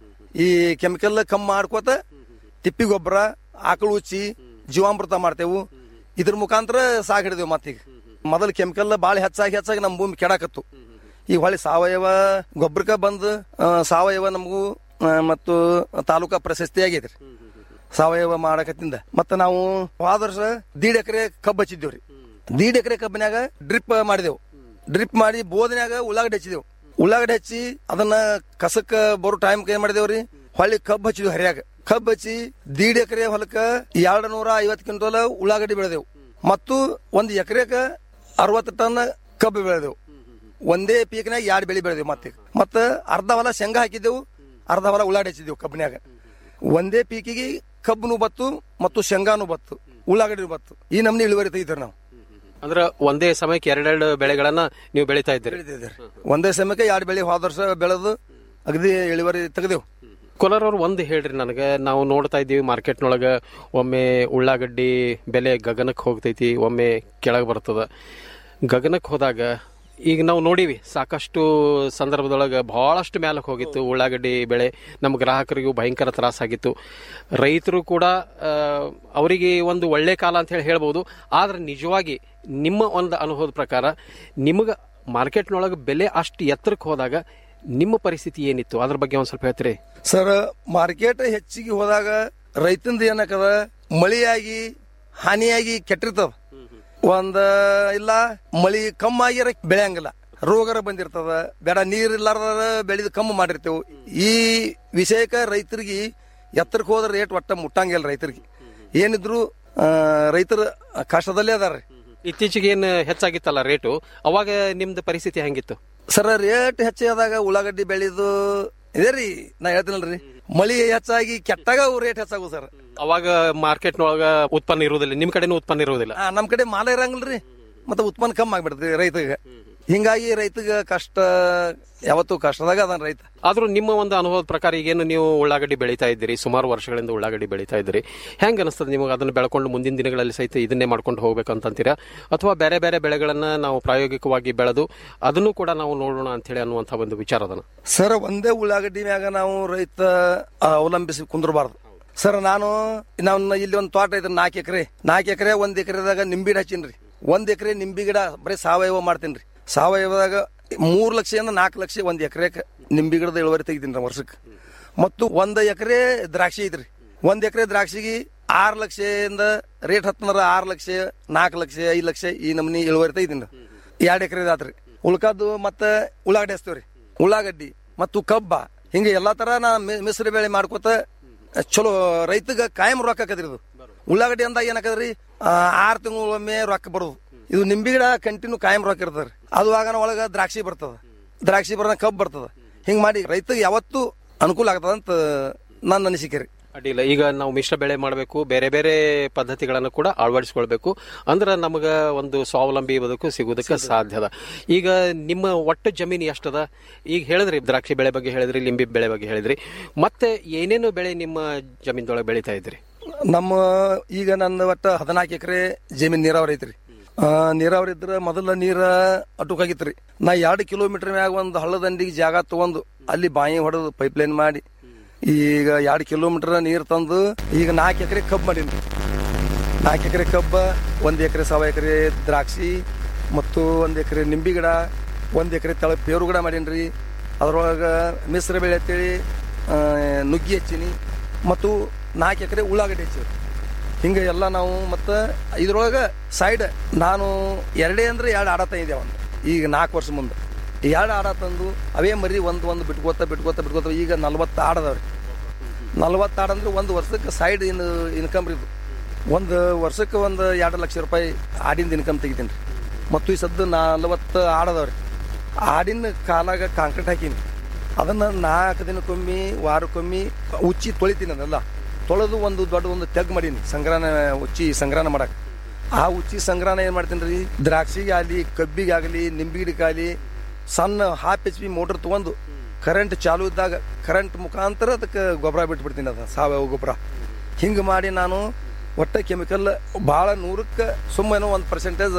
ಈ ಕೆಮಿಕಲ್ ಕಮ್ಮಿ ಮಾಡ್ಕೋತ ತಿಪ್ಪಿ ಗೊಬ್ಬರ ಆಕಳು ಉಚ್ಚಿ ಜೀವಾಮೃತ ಮಾಡ್ತೇವು ಇದ್ರ ಮುಖಾಂತರ ಸಾಗ್ ಹಿಡಿದೇವು ಮತ್ತೀಗ ಮೊದಲು ಕೆಮಿಕಲ್ ಭಾಳ ಹೆಚ್ಚಾಗಿ ಹೆಚ್ಚಾಗಿ ನಮ್ಮ ಭೂಮಿ ಕೆಡಾಕತ್ತು ಈಗ ಹೊಳ್ಳಿ ಸಾವಯವ ಗೊಬ್ಬರಕ್ಕ ಬಂದು ಆ, ಸಾವಯವ ನಮಗೂ ಆ, ಮತ್ತು ತಾಲೂಕಾ ಪ್ರಶಸ್ತಿ ಆಗೈತ್ರಿ ಸಾವಯವ ಮಾಡಕತ್ತಿಂದ ಮತ್ತ ನಾವು ಹೋದ ವರ್ಷ ದೀಡ್ ಎಕರೆ ಕಬ್ಬು ಹಚ್ಚಿದ್ದೇವ್ರಿ ದೀಡ್ ಎಕರೆ ಕಬ್ಬಿನಾಗ ಡ್ರಿಪ್ ಮಾಡಿದೆವು ಡ್ರಿಪ್ ಮಾಡಿ ಬೋಧನ್ಯಾಗ ಉಳ್ಳಾಗಡ್ಡಿ ಹಚ್ಚಿದೆವು ಉಳ್ಳಾಗಡ್ಡಿ ಹಚ್ಚಿ ಅದನ್ನ ಕಸಕ್ಕ ಬರೋ ಟೈಮ್ ಏನ್ ಮಾಡಿದೇವ್ರಿ ಹೊಳ್ಳಿ ಕಬ್ಬು ಹಚ್ಚಿದ್ವಿ ಹರಿಯಾಗ ಕಬ್ಬು ಹಚ್ಚಿ ದೀಡ್ ಎಕರೆ ಹೊಲಕ್ಕ ಎರಡ್ ನೂರ ಐವತ್ತು ಕ್ವಿಂಟಲ್ ಉಳ್ಳಾಗಡ್ಡಿ ಬೆಳೆದೆವು ಮತ್ತು ಒಂದ್ ಎಕರೆಕ ಅರವತ್ತು ಟನ್ ಕಬ್ಬು ಬೆಳೆದೆವು ಒಂದೇ ಪೀಕ್ನಾಗ ಎರಡು ಬೆಳೆ ಬೆಳೆದೆವು ಮತ್ತೆ ಮತ್ತ ಅರ್ಧ ಹೊಲ ಶೇಂಗಾ ಹಾಕಿದ್ದೆವು ಅರ್ಧ ಹೊಲ ಉಳ್ಳಾಗಡ್ಡಿ ಹಚ್ಚಿದ್ದೆವು ಕಬ್ಬಿನ್ಯಾಗ ಒಂದೇ ಪೀಕಿಗೆ ಕಬ್ಬನು ಬತ್ತು ಮತ್ತು ಶೇಂಗಾನು ಬತ್ತು ಉಳ್ಳಾಗಡ್ಡಿ ಬತ್ತು ಈ ನಮ್ನಿ ಇಳುವರಿ ತೆಗಿತೀವಿ ನಾವು ಅಂದ್ರ ಒಂದೇ ಸಮಯಕ್ಕೆ ಎರಡೆರಡು ಬೆಳೆಗಳನ್ನ ನೀವು ಬೆಳಿತಾ ಇದ್ದೀರಿ ಒಂದೇ ಸಮಯಕ್ಕೆ ಎರಡು ಬೆಳೆ ಹೋದ ವರ್ಷ ಬೆಳೆದು ಅಗದಿ ಇಳುವರಿ ತೆಗೆದೆವು ಕೋಲಾರ ಅವ್ರು ಒಂದು ಹೇಳ್ರಿ ನನಗೆ ನಾವು ನೋಡ್ತಾ ಇದ್ದೀವಿ ಮಾರ್ಕೆಟ್ನೊಳಗೆ ಒಮ್ಮೆ ಉಳ್ಳಾಗಡ್ಡಿ ಬೆಲೆ ಗಗನಕ್ಕೆ ಹೋಗ್ತೈತಿ ಒಮ್ಮೆ ಕೆಳಗೆ ಬರ್ತದ ಗಗನಕ್ಕೆ ಹೋದಾಗ ಈಗ ನಾವು ನೋಡೀವಿ ಸಾಕಷ್ಟು ಸಂದರ್ಭದೊಳಗೆ ಬಹಳಷ್ಟು ಮ್ಯಾಲಕ್ಕೆ ಹೋಗಿತ್ತು ಉಳ್ಳಾಗಡ್ಡಿ ಬೆಳೆ ನಮ್ಮ ಗ್ರಾಹಕರಿಗೂ ಭಯಂಕರ ತ್ರಾಸಾಗಿತ್ತು ರೈತರು ಕೂಡ ಆ, ಅವರಿಗೆ ಒಂದು ಒಳ್ಳೆ ಕಾಲ ಅಂತ ಹೇಳಿ ಹೇಳ್ಬೋದು ಆದ್ರೆ ನಿಜವಾಗಿ ನಿಮ್ಮ ಒಂದು ಅನುಭವದ ಪ್ರಕಾರ ನಿಮಗೆ ಮಾರ್ಕೆಟ್ನೊಳಗೆ ಬೆಲೆ ಅಷ್ಟು ಎತ್ತರಕ್ಕೆ ಹೋದಾಗ ನಿಮ್ಮ ಪರಿಸ್ಥಿತಿ ಏನಿತ್ತು ಅದ್ರ ಬಗ್ಗೆ ಒಂದು ಸ್ವಲ್ಪ ಹೇಳ್ತೀರಿ ಸರ್ ಮಾರ್ಕೆಟ್ ಹೆಚ್ಚಿಗೆ ಹೋದಾಗ ರೈತಂದ ಏನಕ್ಕದ ಮಳೆಯಾಗಿ ಹಾನಿಯಾಗಿ ಕೆಟ್ಟಿರ್ತದ ಒಂದ ಇಲ್ಲ ಮಳಿ ಕಮ್ಮಾಗಿರ ಬೆಳೆಯಂಗಿಲ್ಲ ರೋಗರ ಬಂದಿರ್ತದ ಬೇಡ ನೀರ್ ಇಲ್ಲಾರ್ದ ಬೆಳೆದು ಕಮ್ಮಿ ಮಾಡಿರ್ತೇವೆ ಈ ವಿಷಯಕ್ಕ ರೈತರಿಗೆ ಎತ್ತರಕ್ಕೆ ಹೋದ್ರೆ ರೇಟ್ ಒಟ್ಟ ಮುಟ್ಟಂಗಿಲ್ಲ ರೈತರಿಗೆ ಏನಿದ್ರು ಆ, ರೈತರ ಕಷ್ಟದಲ್ಲೇ ಅದಾರ ಇತ್ತೀಚೆಗೆ ಏನು ಹೆಚ್ಚಾಗಿತ್ತಲ್ಲ ರೇಟು ಅವಾಗ ನಿಮ್ದು ಪರಿಸ್ಥಿತಿ ಹೆಂಗಿತ್ತು ಸರ್ ರೇಟ್ ಹೆಚ್ಚಾದಾಗ ಉಳ್ಳಾಗಡ್ಡಿ ಬೆಳೆದು ಇದೇ ರೀ ನಾ ಹೇಳ್ತೀನಲ್ರಿ ಮಳಿ ಹೆಚ್ಚಾಗಿ ಕೆಟ್ಟಾಗ ರೇಟ್ ಹೆಚ್ಚಾಗು ಸರ್ ಅವಾಗ ಮಾರ್ಕೆಟ್ನೊಳಗ ಉತ್ಪನ್ನ ಇರುವುದಿಲ್ಲ ನಿಮ್ ಕಡೆನೂ ಉತ್ಪನ್ನ ಇರುವುದಿಲ್ಲ ಆ, ನಮ್ ಕಡೆ ಮಾಲ ಇರಂಗಿಲ್ರಿ ಮತ್ತೆ ಉತ್ಪನ್ನ ಕಮ್ಮಿ ಆಗ್ಬಿಡ್ತದೆ ರೈತಗೆ ಹಿಂಗಾಗಿ ರೈತಗ ಕಷ್ಟ ಯಾವತ್ತು ಕಷ್ಟದಾಗ ಅದಾನ ರೈತ ಆದ್ರೂ ನಿಮ್ಮ ಒಂದು ಅನುಭವದ ಪ್ರಕಾರ ಈಗೇನು ನೀವು ಉಳ್ಳಾಗಡ್ಡಿ ಬೆಳೀತಾ ಇದ್ದೀರಿ ಸುಮಾರು ವರ್ಷಗಳಿಂದ ಉಳ್ಳಾಗಡ್ಡಿ ಬೆಳೀತಾ ಇದ್ದೀರಿ ಹೆಂಗ್ ಅನಿಸ್ತದೆ ನಿಮಗೆ ಅದನ್ನು ಬೆಳ್ಕೊಂಡು ಮುಂದಿನ ದಿನಗಳಲ್ಲಿ ಸಹಿತ ಇದನ್ನೇ ಮಾಡ್ಕೊಂಡು ಹೋಗ್ಬೇಕಂತೀರಾ ಅಥವಾ ಬೇರೆ ಬೇರೆ ಬೆಳೆಗಳನ್ನ ನಾವು ಪ್ರಾಯೋಗಿಕವಾಗಿ ಬೆಳೆದು ಅದನ್ನು ಕೂಡ ನಾವು ನೋಡೋಣ ಅಂತ ಹೇಳಿ ಅನ್ನುವಂಥ ಒಂದು ವಿಚಾರ ಅದನ್ನ ಸರ್ ಒಂದೇ ಉಳ್ಳಾಗಡ್ಡಿ ಮ್ಯಾಗ ನಾವು ರೈತ ಆ, ಅವಲಂಬಿಸಿ ಕುಂದ್ರಬಾರ್ದು ಸರ್ ನಾನು ನಾನು ಇಲ್ಲಿ ಒಂದು ತೋಟ ಐತೆ ನಾಲ್ಕು ಎಕರೆ ನಾಲ್ಕು ಎಕರೆ ಒಂದ್ ಎಕರೆದಾಗ ನಿಂಬಿ ಗಿಡ ಹಚ್ಚೀನ್ರಿ ಒಂದ್ ಎಕರೆ ನಿಂಬಿ ಗಿಡ ಬರೀ ಸಾವಯವ ಮಾಡ್ತೀನಿ ಸಾವಯವದಾಗ ಮೂರ್ ಲಕ್ಷದಿಂದ ನಾಲ್ಕು ಲಕ್ಷ ಒಂದ್ ಎಕರೆಕ ನಿಂಬಿ ಗಿಡದ ಇಳುವರಿ ತೆಗಿತೀನಿ ವರ್ಷಕ್ಕೆ ಮತ್ತು ಒಂದ್ ಎಕರೆ ದ್ರಾಕ್ಷಿ ಐತ್ರಿ ಒಂದ್ ಎಕರೆ ದ್ರಾಕ್ಷಿಗೆ ಆರ್ ಲಕ್ಷದಿಂದ ರೇಟ್ ಹತ್ತಂದ್ರ ಆರ್ ಲಕ್ಷ ನಾಲ್ಕು ಲಕ್ಷ ಐದ್ ಲಕ್ಷ ಈ ನಮ್ನಿ ಇಳುವರಿ ತೆಗಿತೀನಿ ಎರಡ್ ಎಕರೆ ಆತ್ರಿ ಉಳ್ಕಾದ್ದು ಮತ್ತ ಉಳ್ಳಾಗಡ್ಡಿ ಹಚ್ತೇವ್ರಿ ಉಳ್ಳಾಗಡ್ಡಿ ಮತ್ತು ಕಬ್ಬ ಹಿಂಗೆ ಎಲ್ಲಾ ತರ ನಾ ಮಿ- ಮಿಶ್ರ ಬೆಳೆ ಮಾಡ್ಕೋತ ಚಲೋ ರೈತಗ ಕಾಯಂ ರೊಕ್ಕ ಆಕತ್ರಿ ಇದು ಉಳ್ಳಾಗಡ್ಡಿ ಅಂದಾಗ ಏನಾಕದ್ರಿ ಆರ್ ತಿಂಗಳೊಮ್ಮೆ ರೊಕ್ಕ ಬರೋದು ಇದು ನಿಂಬಿ ಗಿಡ ಕಂಟಿನ್ಯೂ ಕಾಯಂ ರೊಕ್ಕ ಇರ್ತದ್ರಿ ಅದು ಆಗನ ಒಳಗ ದ್ರಾಕ್ಷಿ ಬರ್ತದ ದ್ರಾಕ್ಷಿ ಬರೋದ ಕಬ್ಬು ಬರ್ತದ ಹಿಂಗ್ ಮಾಡಿ ರೈತಗೆ ಯಾವತ್ತೂ ಅನುಕೂಲ ಆಗ್ತದ ಅಂತ ನನ್ನ ಅನಿಸಿಕೆ ರೀ ಅಡ್ಡಿಲ್ಲ ಈಗ ನಾವು ಮಿಶ್ರ ಬೆಳೆ ಮಾಡಬೇಕು ಬೇರೆ ಬೇರೆ ಪದ್ಧತಿಗಳನ್ನು ಕೂಡ ಅಳವಡಿಸ್ಕೊಳ್ಬೇಕು ಅಂದ್ರೆ ನಮಗ ಒಂದು ಸ್ವಾವಲಂಬಿ ಬದುಕು ಸಿಗುವುದಕ್ಕೆ ಸಾಧ್ಯದ ಈಗ ನಿಮ್ಮ ಒಟ್ಟು ಜಮೀನು ಎಷ್ಟದ ಈಗ ಹೇಳಿದ್ರಿ ದ್ರಾಕ್ಷಿ ಬೆಳೆ ಬಗ್ಗೆ ಹೇಳಿದ್ರಿ ಲಿಂಬಿ ಬೆಳೆ ಬಗ್ಗೆ ಹೇಳಿದ್ರಿ ಮತ್ತೆ ಏನೇನು ಬೆಳೆ ನಿಮ್ಮ ಜಮೀನದೊಳಗೆ ಬೆಳೀತಾ ಇದ್ರಿ ನಮ್ಮ ಈಗ ನನ್ನ ಒಟ್ಟ ಹದಿನಾಲ್ಕು ಎಕರೆ ಜಮೀನ್ ನೀರಾವರಿ ಐತ್ರಿ ಆ, ನೀರಾವರಿ ಇದ್ರ ಮೊದಲ ನೀರ ಅಟುಕಾಗಿತ್ರಿ ನಾ ಎರಡು ಕಿಲೋಮೀಟರ್ ಮ್ಯಾಗ ಒಂದು ಹಳ್ಳದಂಡಿಗೆ ಜಾಗ ತಗೊಂಡು ಅಲ್ಲಿ ಬಾಯಿ ಹೊಡೆದು ಪೈಪ್ ಲೈನ್ ಮಾಡಿ ಈಗ ಎರಡು ಕಿಲೋಮೀಟರ್ ನೀರು ತಂದು ಈಗ ನಾಲ್ಕು ಎಕರೆ ಕಬ್ಬು ಮಾಡೀನಿ ನಾಲ್ಕು ಎಕರೆ ಕಬ್ಬ ಒಂದು ಎಕರೆ ಸವ ಎಕರೆ ದ್ರಾಕ್ಷಿ ಮತ್ತು ಒಂದು ಎಕರೆ ನಿಂಬಿ ಗಿಡ ಒಂದು ಎಕರೆ ತಳ ಪೇರು ಗಿಡ ಮಾಡೀನಿ ಅದ್ರೊಳಗೆ ಮಿಶ್ರ ಬೆಳೆ ಅಂತೇಳಿ ಆ, ನುಗ್ಗಿ ಹಚ್ಚೀನಿ ಮತ್ತು ನಾಲ್ಕು ಎಕರೆ ಉಳ್ಳಾಗಡ್ಡಿ ಹಚ್ಚೀವಿ ಹಿಂಗೆ ಎಲ್ಲ ನಾವು ಮತ್ತು ಇದ್ರೊಳಗೆ ಸೈಡ್ ನಾನು ಎರಡೇ ಅಂದ್ರೆ ಎರಡು ಆಡ ತಂದಿದ್ದೆ ಒಂದು ಈಗ ನಾಲ್ಕು ವರ್ಷ ಮುಂದೆ ಎರಡು ಆಡ ತಂದು ಅವೇ ಮರಿ ಒಂದು ಒಂದು ಬಿಟ್ಕೋತ ಬಿಟ್ಕೋತ ಬಿಟ್ಕೋತ ಈಗ ನಲ್ವತ್ತು ಆಡದವ್ರಿ ನಲ್ವತ್ತು ಆಡ ಅಂದ್ರೆ ಒಂದು ವರ್ಷಕ್ಕೆ ಸೈಡ್ ಇನ್ ಇನ್ಕಮ್ ರೀ ಇದು ಒಂದು ವರ್ಷಕ್ಕೆ ಒಂದು ಎರಡು ಲಕ್ಷ ರೂಪಾಯಿ ಆಡಿಂದ ಇನ್ಕಮ್ ತೆಗಿತೀನಿ ರೀ ಮತ್ತು ಈ ಸದ್ದು ನಲ್ವತ್ತು ಆಡದವ್ರಿ ಆಡಿನ ಕಾಲಾಗ ಕಾಂಕ್ರೀಟ್ ಹಾಕೀನಿ ಅದನ್ನು ನಾಲ್ಕು ದಿನಕ್ಕೊಮ್ಮೆ ವಾರಕ್ಕೊಮ್ಮೆ ಉಚ್ಚಿ ತೊಳಿತೀನಿ ಅದೆಲ್ಲ ತೊಳೆದು ಒಂದು ದೊಡ್ಡ ಒಂದು ತೆಗ್ ಮಾಡೀನಿ ಸಂಗ್ರಹಣ ಉಚ್ಚಿ ಸಂಗ್ರಹಣ ಮಾಡಕ್ಕೆ ಆ ಉಚ್ಚಿ ಸಂಗ್ರಹಣ ಏನು ಮಾಡ್ತೀನಿ ರೀ ದ್ರಾಕ್ಷಿಗೆ ಆಗಲಿ ಕಬ್ಬಿಗೆ ಆಗಲಿ ನಿಂಬೆ ಗಿಡಕ್ಕಾಗಲಿ ಸಣ್ಣ ಹಾಫ್ ಎಚ್ ಪಿ ಮೋಟರ್ ತೊಗೊಂಡು ಕರೆಂಟ್ ಚಾಲು ಇದ್ದಾಗ ಕರೆಂಟ್ ಮುಖಾಂತರ ಅದಕ್ಕೆ ಗೊಬ್ಬರ ಬಿಟ್ಬಿಡ್ತೀನಿ ಅದು ಸಾವಯವ ಗೊಬ್ಬರ ಹಿಂಗೆ ಮಾಡಿ ನಾನು ಒಟ್ಟ ಕೆಮಿಕಲ್ ಭಾಳ ನೂರಕ್ಕೆ ಸುಮ್ಮನೆ ಒಂದು ಪರ್ಸೆಂಟೇಜ್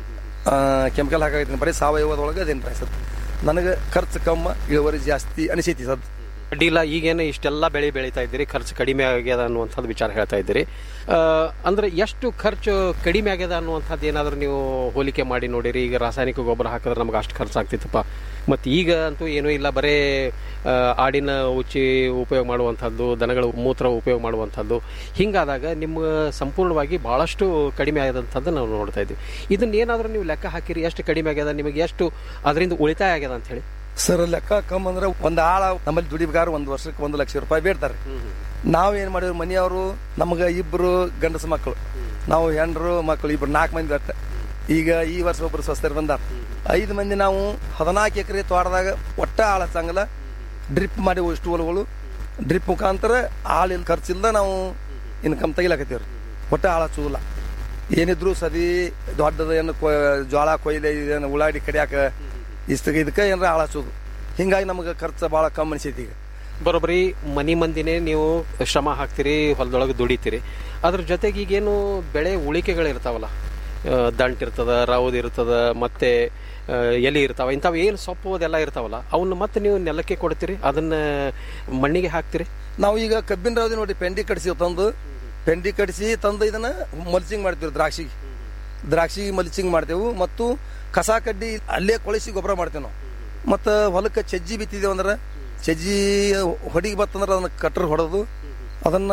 ಕೆಮಿಕಲ್ ಹಾಕಾಗತ್ತೀನಿ ಬರೀ ಸಾವಯವದೊಳಗೆ ಅದೇನು ರೀ ಸದ್ ನನಗೆ ಖರ್ಚು ಕಮ್ಮ ಇಳುವರಿ ಜಾಸ್ತಿ ಅನಿಸೈತಿ ಸದ್ ಅಡ್ಡಿಲ್ಲ ಈಗೇನು ಇಷ್ಟೆಲ್ಲ ಬೆಳೆ ಬೆಳೀತಾ ಇದ್ದೀರಿ ಖರ್ಚು ಕಡಿಮೆ ಆಗ್ಯದ ಅನ್ನುವಂಥದ್ದು ವಿಚಾರ ಹೇಳ್ತಾ ಇದ್ದೀರಿ ಆ, ಅಂದ್ರೆ ಎಷ್ಟು ಖರ್ಚು ಕಡಿಮೆ ಆಗ್ಯದ ಅನ್ನುವಂಥದ್ದು ಏನಾದರೂ ನೀವು ಹೋಲಿಕೆ ಮಾಡಿ ನೋಡಿರಿ ಈಗ ರಾಸಾಯನಿಕ ಗೊಬ್ಬರ ಹಾಕಿದ್ರೆ ನಮ್ಗೆ ಅಷ್ಟು ಖರ್ಚು ಆಗ್ತಿತ್ತಪ್ಪ ಮತ್ತು ಈಗ ಅಂತೂ ಏನೂ ಇಲ್ಲ ಬರೇ ಆ, ಆಡಿನ ಉಚ್ಚಿ ಉಪಯೋಗ ಮಾಡುವಂಥದ್ದು ದನಗಳ ಮೂತ್ರ ಉಪಯೋಗ ಮಾಡುವಂಥದ್ದು ಹಿಂಗಾದಾಗ ನಿಮ್ಮ ಸಂಪೂರ್ಣವಾಗಿ ಭಾಳಷ್ಟು ಕಡಿಮೆ ಆದಂಥದ್ದು ನಾವು ನೋಡ್ತಾ ಇದ್ದೀವಿ ಇದನ್ನ ಏನಾದರೂ ನೀವು ಲೆಕ್ಕ ಹಾಕಿರಿ ಎಷ್ಟು ಕಡಿಮೆ ಆಗ್ಯದ ನಿಮಗೆ ಎಷ್ಟು ಅದರಿಂದ ಉಳಿತಾಯ ಆಗ್ಯದ ಅಂತ ಹೇಳಿ ಸರ್ ಲೆಕ್ಕ ಕಮ್ ಅಂದ್ರೆ ಒಂದು ಆಳ ನಮ್ಮಲ್ಲಿ ದುಡಿಬೇಕಾದ್ರೆ ಒಂದು ವರ್ಷಕ್ಕೆ ಒಂದು ಲಕ್ಷ ರೂಪಾಯಿ ಬೇಡ್ತಾರೆ ನಾವು ಏನು ಮಾಡಿದ್ವಿ ಮನೆಯವರು ನಮ್ಗೆ ಇಬ್ಬರು ಗಂಡಸ ಮಕ್ಕಳು ನಾವು ಹೆಂಡ್ರು ಮಕ್ಕಳು ಇಬ್ರು ನಾಲ್ಕು ಮಂದಿ ಅಷ್ಟೆ ಈಗ ಈ ವರ್ಷ ಒಬ್ಬರು ಸ್ವಸ್ಥರು ಬಂದಾರ ಐದು ಮಂದಿ ನಾವು ಹದಿನಾಲ್ಕು ಎಕರೆ ತೋಟದಾಗ ಒಟ್ಟ ಆಳ ಹಚ್ಚಂಗಿಲ್ಲ ಡ್ರಿಪ್ ಮಾಡಿ ಇಷ್ಟು ಹೊಲಗಳು ಡ್ರಿಪ್ ಮುಖಾಂತರ ಆಳಿನ ಖರ್ಚಿಲ್ದ ನಾವು ಇನ್ಕಮ್ ತೆಗಿಲಾಕತ್ತೀವ್ರಿ ಒಟ್ಟ ಆಳ ಹಚ್ಚುದಿಲ್ಲ ಏನಿದ್ರು ಸದಿ ದೊಡ್ಡದ ಏನು ಕೊ ಜೋಳ ಕೊಯ್ಲೆ ಏನು ಉಳ್ಳಾಗಡ್ಡಿ ಕಡಿಯಾಕ ಇಷ್ಟ ಇದಕ್ಕೆ ಏನಾರ ಆಳ ಹಚ್ಚೋದು ಹಿಂಗಾಗಿ ನಮಗೆ ಖರ್ಚು ಭಾಳ ಕಮ್ಮಿ ಅನಿಸೈತಿ ಈಗ ಬರೋಬ್ಬರಿ ಮನಿ ಮಂದಿನೇ ನೀವು ಶ್ರಮ ಹಾಕ್ತೀರಿ ಹೊಲದೊಳಗೆ ದುಡಿತೀರಿ ಅದ್ರ ಜೊತೆಗೆ ಈಗೇನು ಬೆಳೆ ಉಳಿಕೆಗಳು ಇರ್ತಾವಲ್ಲ ಆ, ದಂಟ್ ಇರ್ತದ ರೌದ್ ಇರ್ತದ ಮತ್ತೆ ಆ, ಎಲೆ ಇರ್ತಾವ ಇಂಥವು ಏನು ಸೊಪ್ಪು ಅದೆಲ್ಲ ಇರ್ತಾವಲ್ಲ ಅವನ್ನ ಮತ್ತೆ ನೀವು ನೆಲಕ್ಕೆ ಕೊಡ್ತೀರಿ ಅದನ್ನ ಮಣ್ಣಿಗೆ ಹಾಕ್ತೀರಿ ನಾವು ಈಗ ಕಬ್ಬಿನ ರವದಿ ನೋಡಿ ಪೆಂಡಿ ಕಡಿಸಿ ತಂದು ಪೆಂಡಿ ಕಡಿಸಿ ತಂದು ಇದನ್ನ ಮಲ್ಚಿಂಗ್ ಮಾಡ್ತೀವಿ ದ್ರಾಕ್ಷಿಗೆ ದ್ರಾಕ್ಷಿಗೆ ಮಲ್ಚಿಂಗ್ ಮಾಡ್ತೇವೆ ಮತ್ತು ಕಸ ಕಡ್ಡಿ ಅಲ್ಲೇ ಕೊಳಿಸಿ ಗೊಬ್ಬರ ಮಾಡ್ತೇವೆ ನಾವು ಮತ್ತು ಹೊಲಕ್ಕೆ ಚಜ್ಜಿ ಬಿತ್ತಿದ್ದೇವೆ ಅಂದ್ರೆ ಚಜ್ಜಿ ಹೊಡಿಗೆ ಬತ್ತಂದ್ರೆ ಅದನ್ನ ಕಟ್ರ್ ಹೊಡೆದು ಅದನ್ನ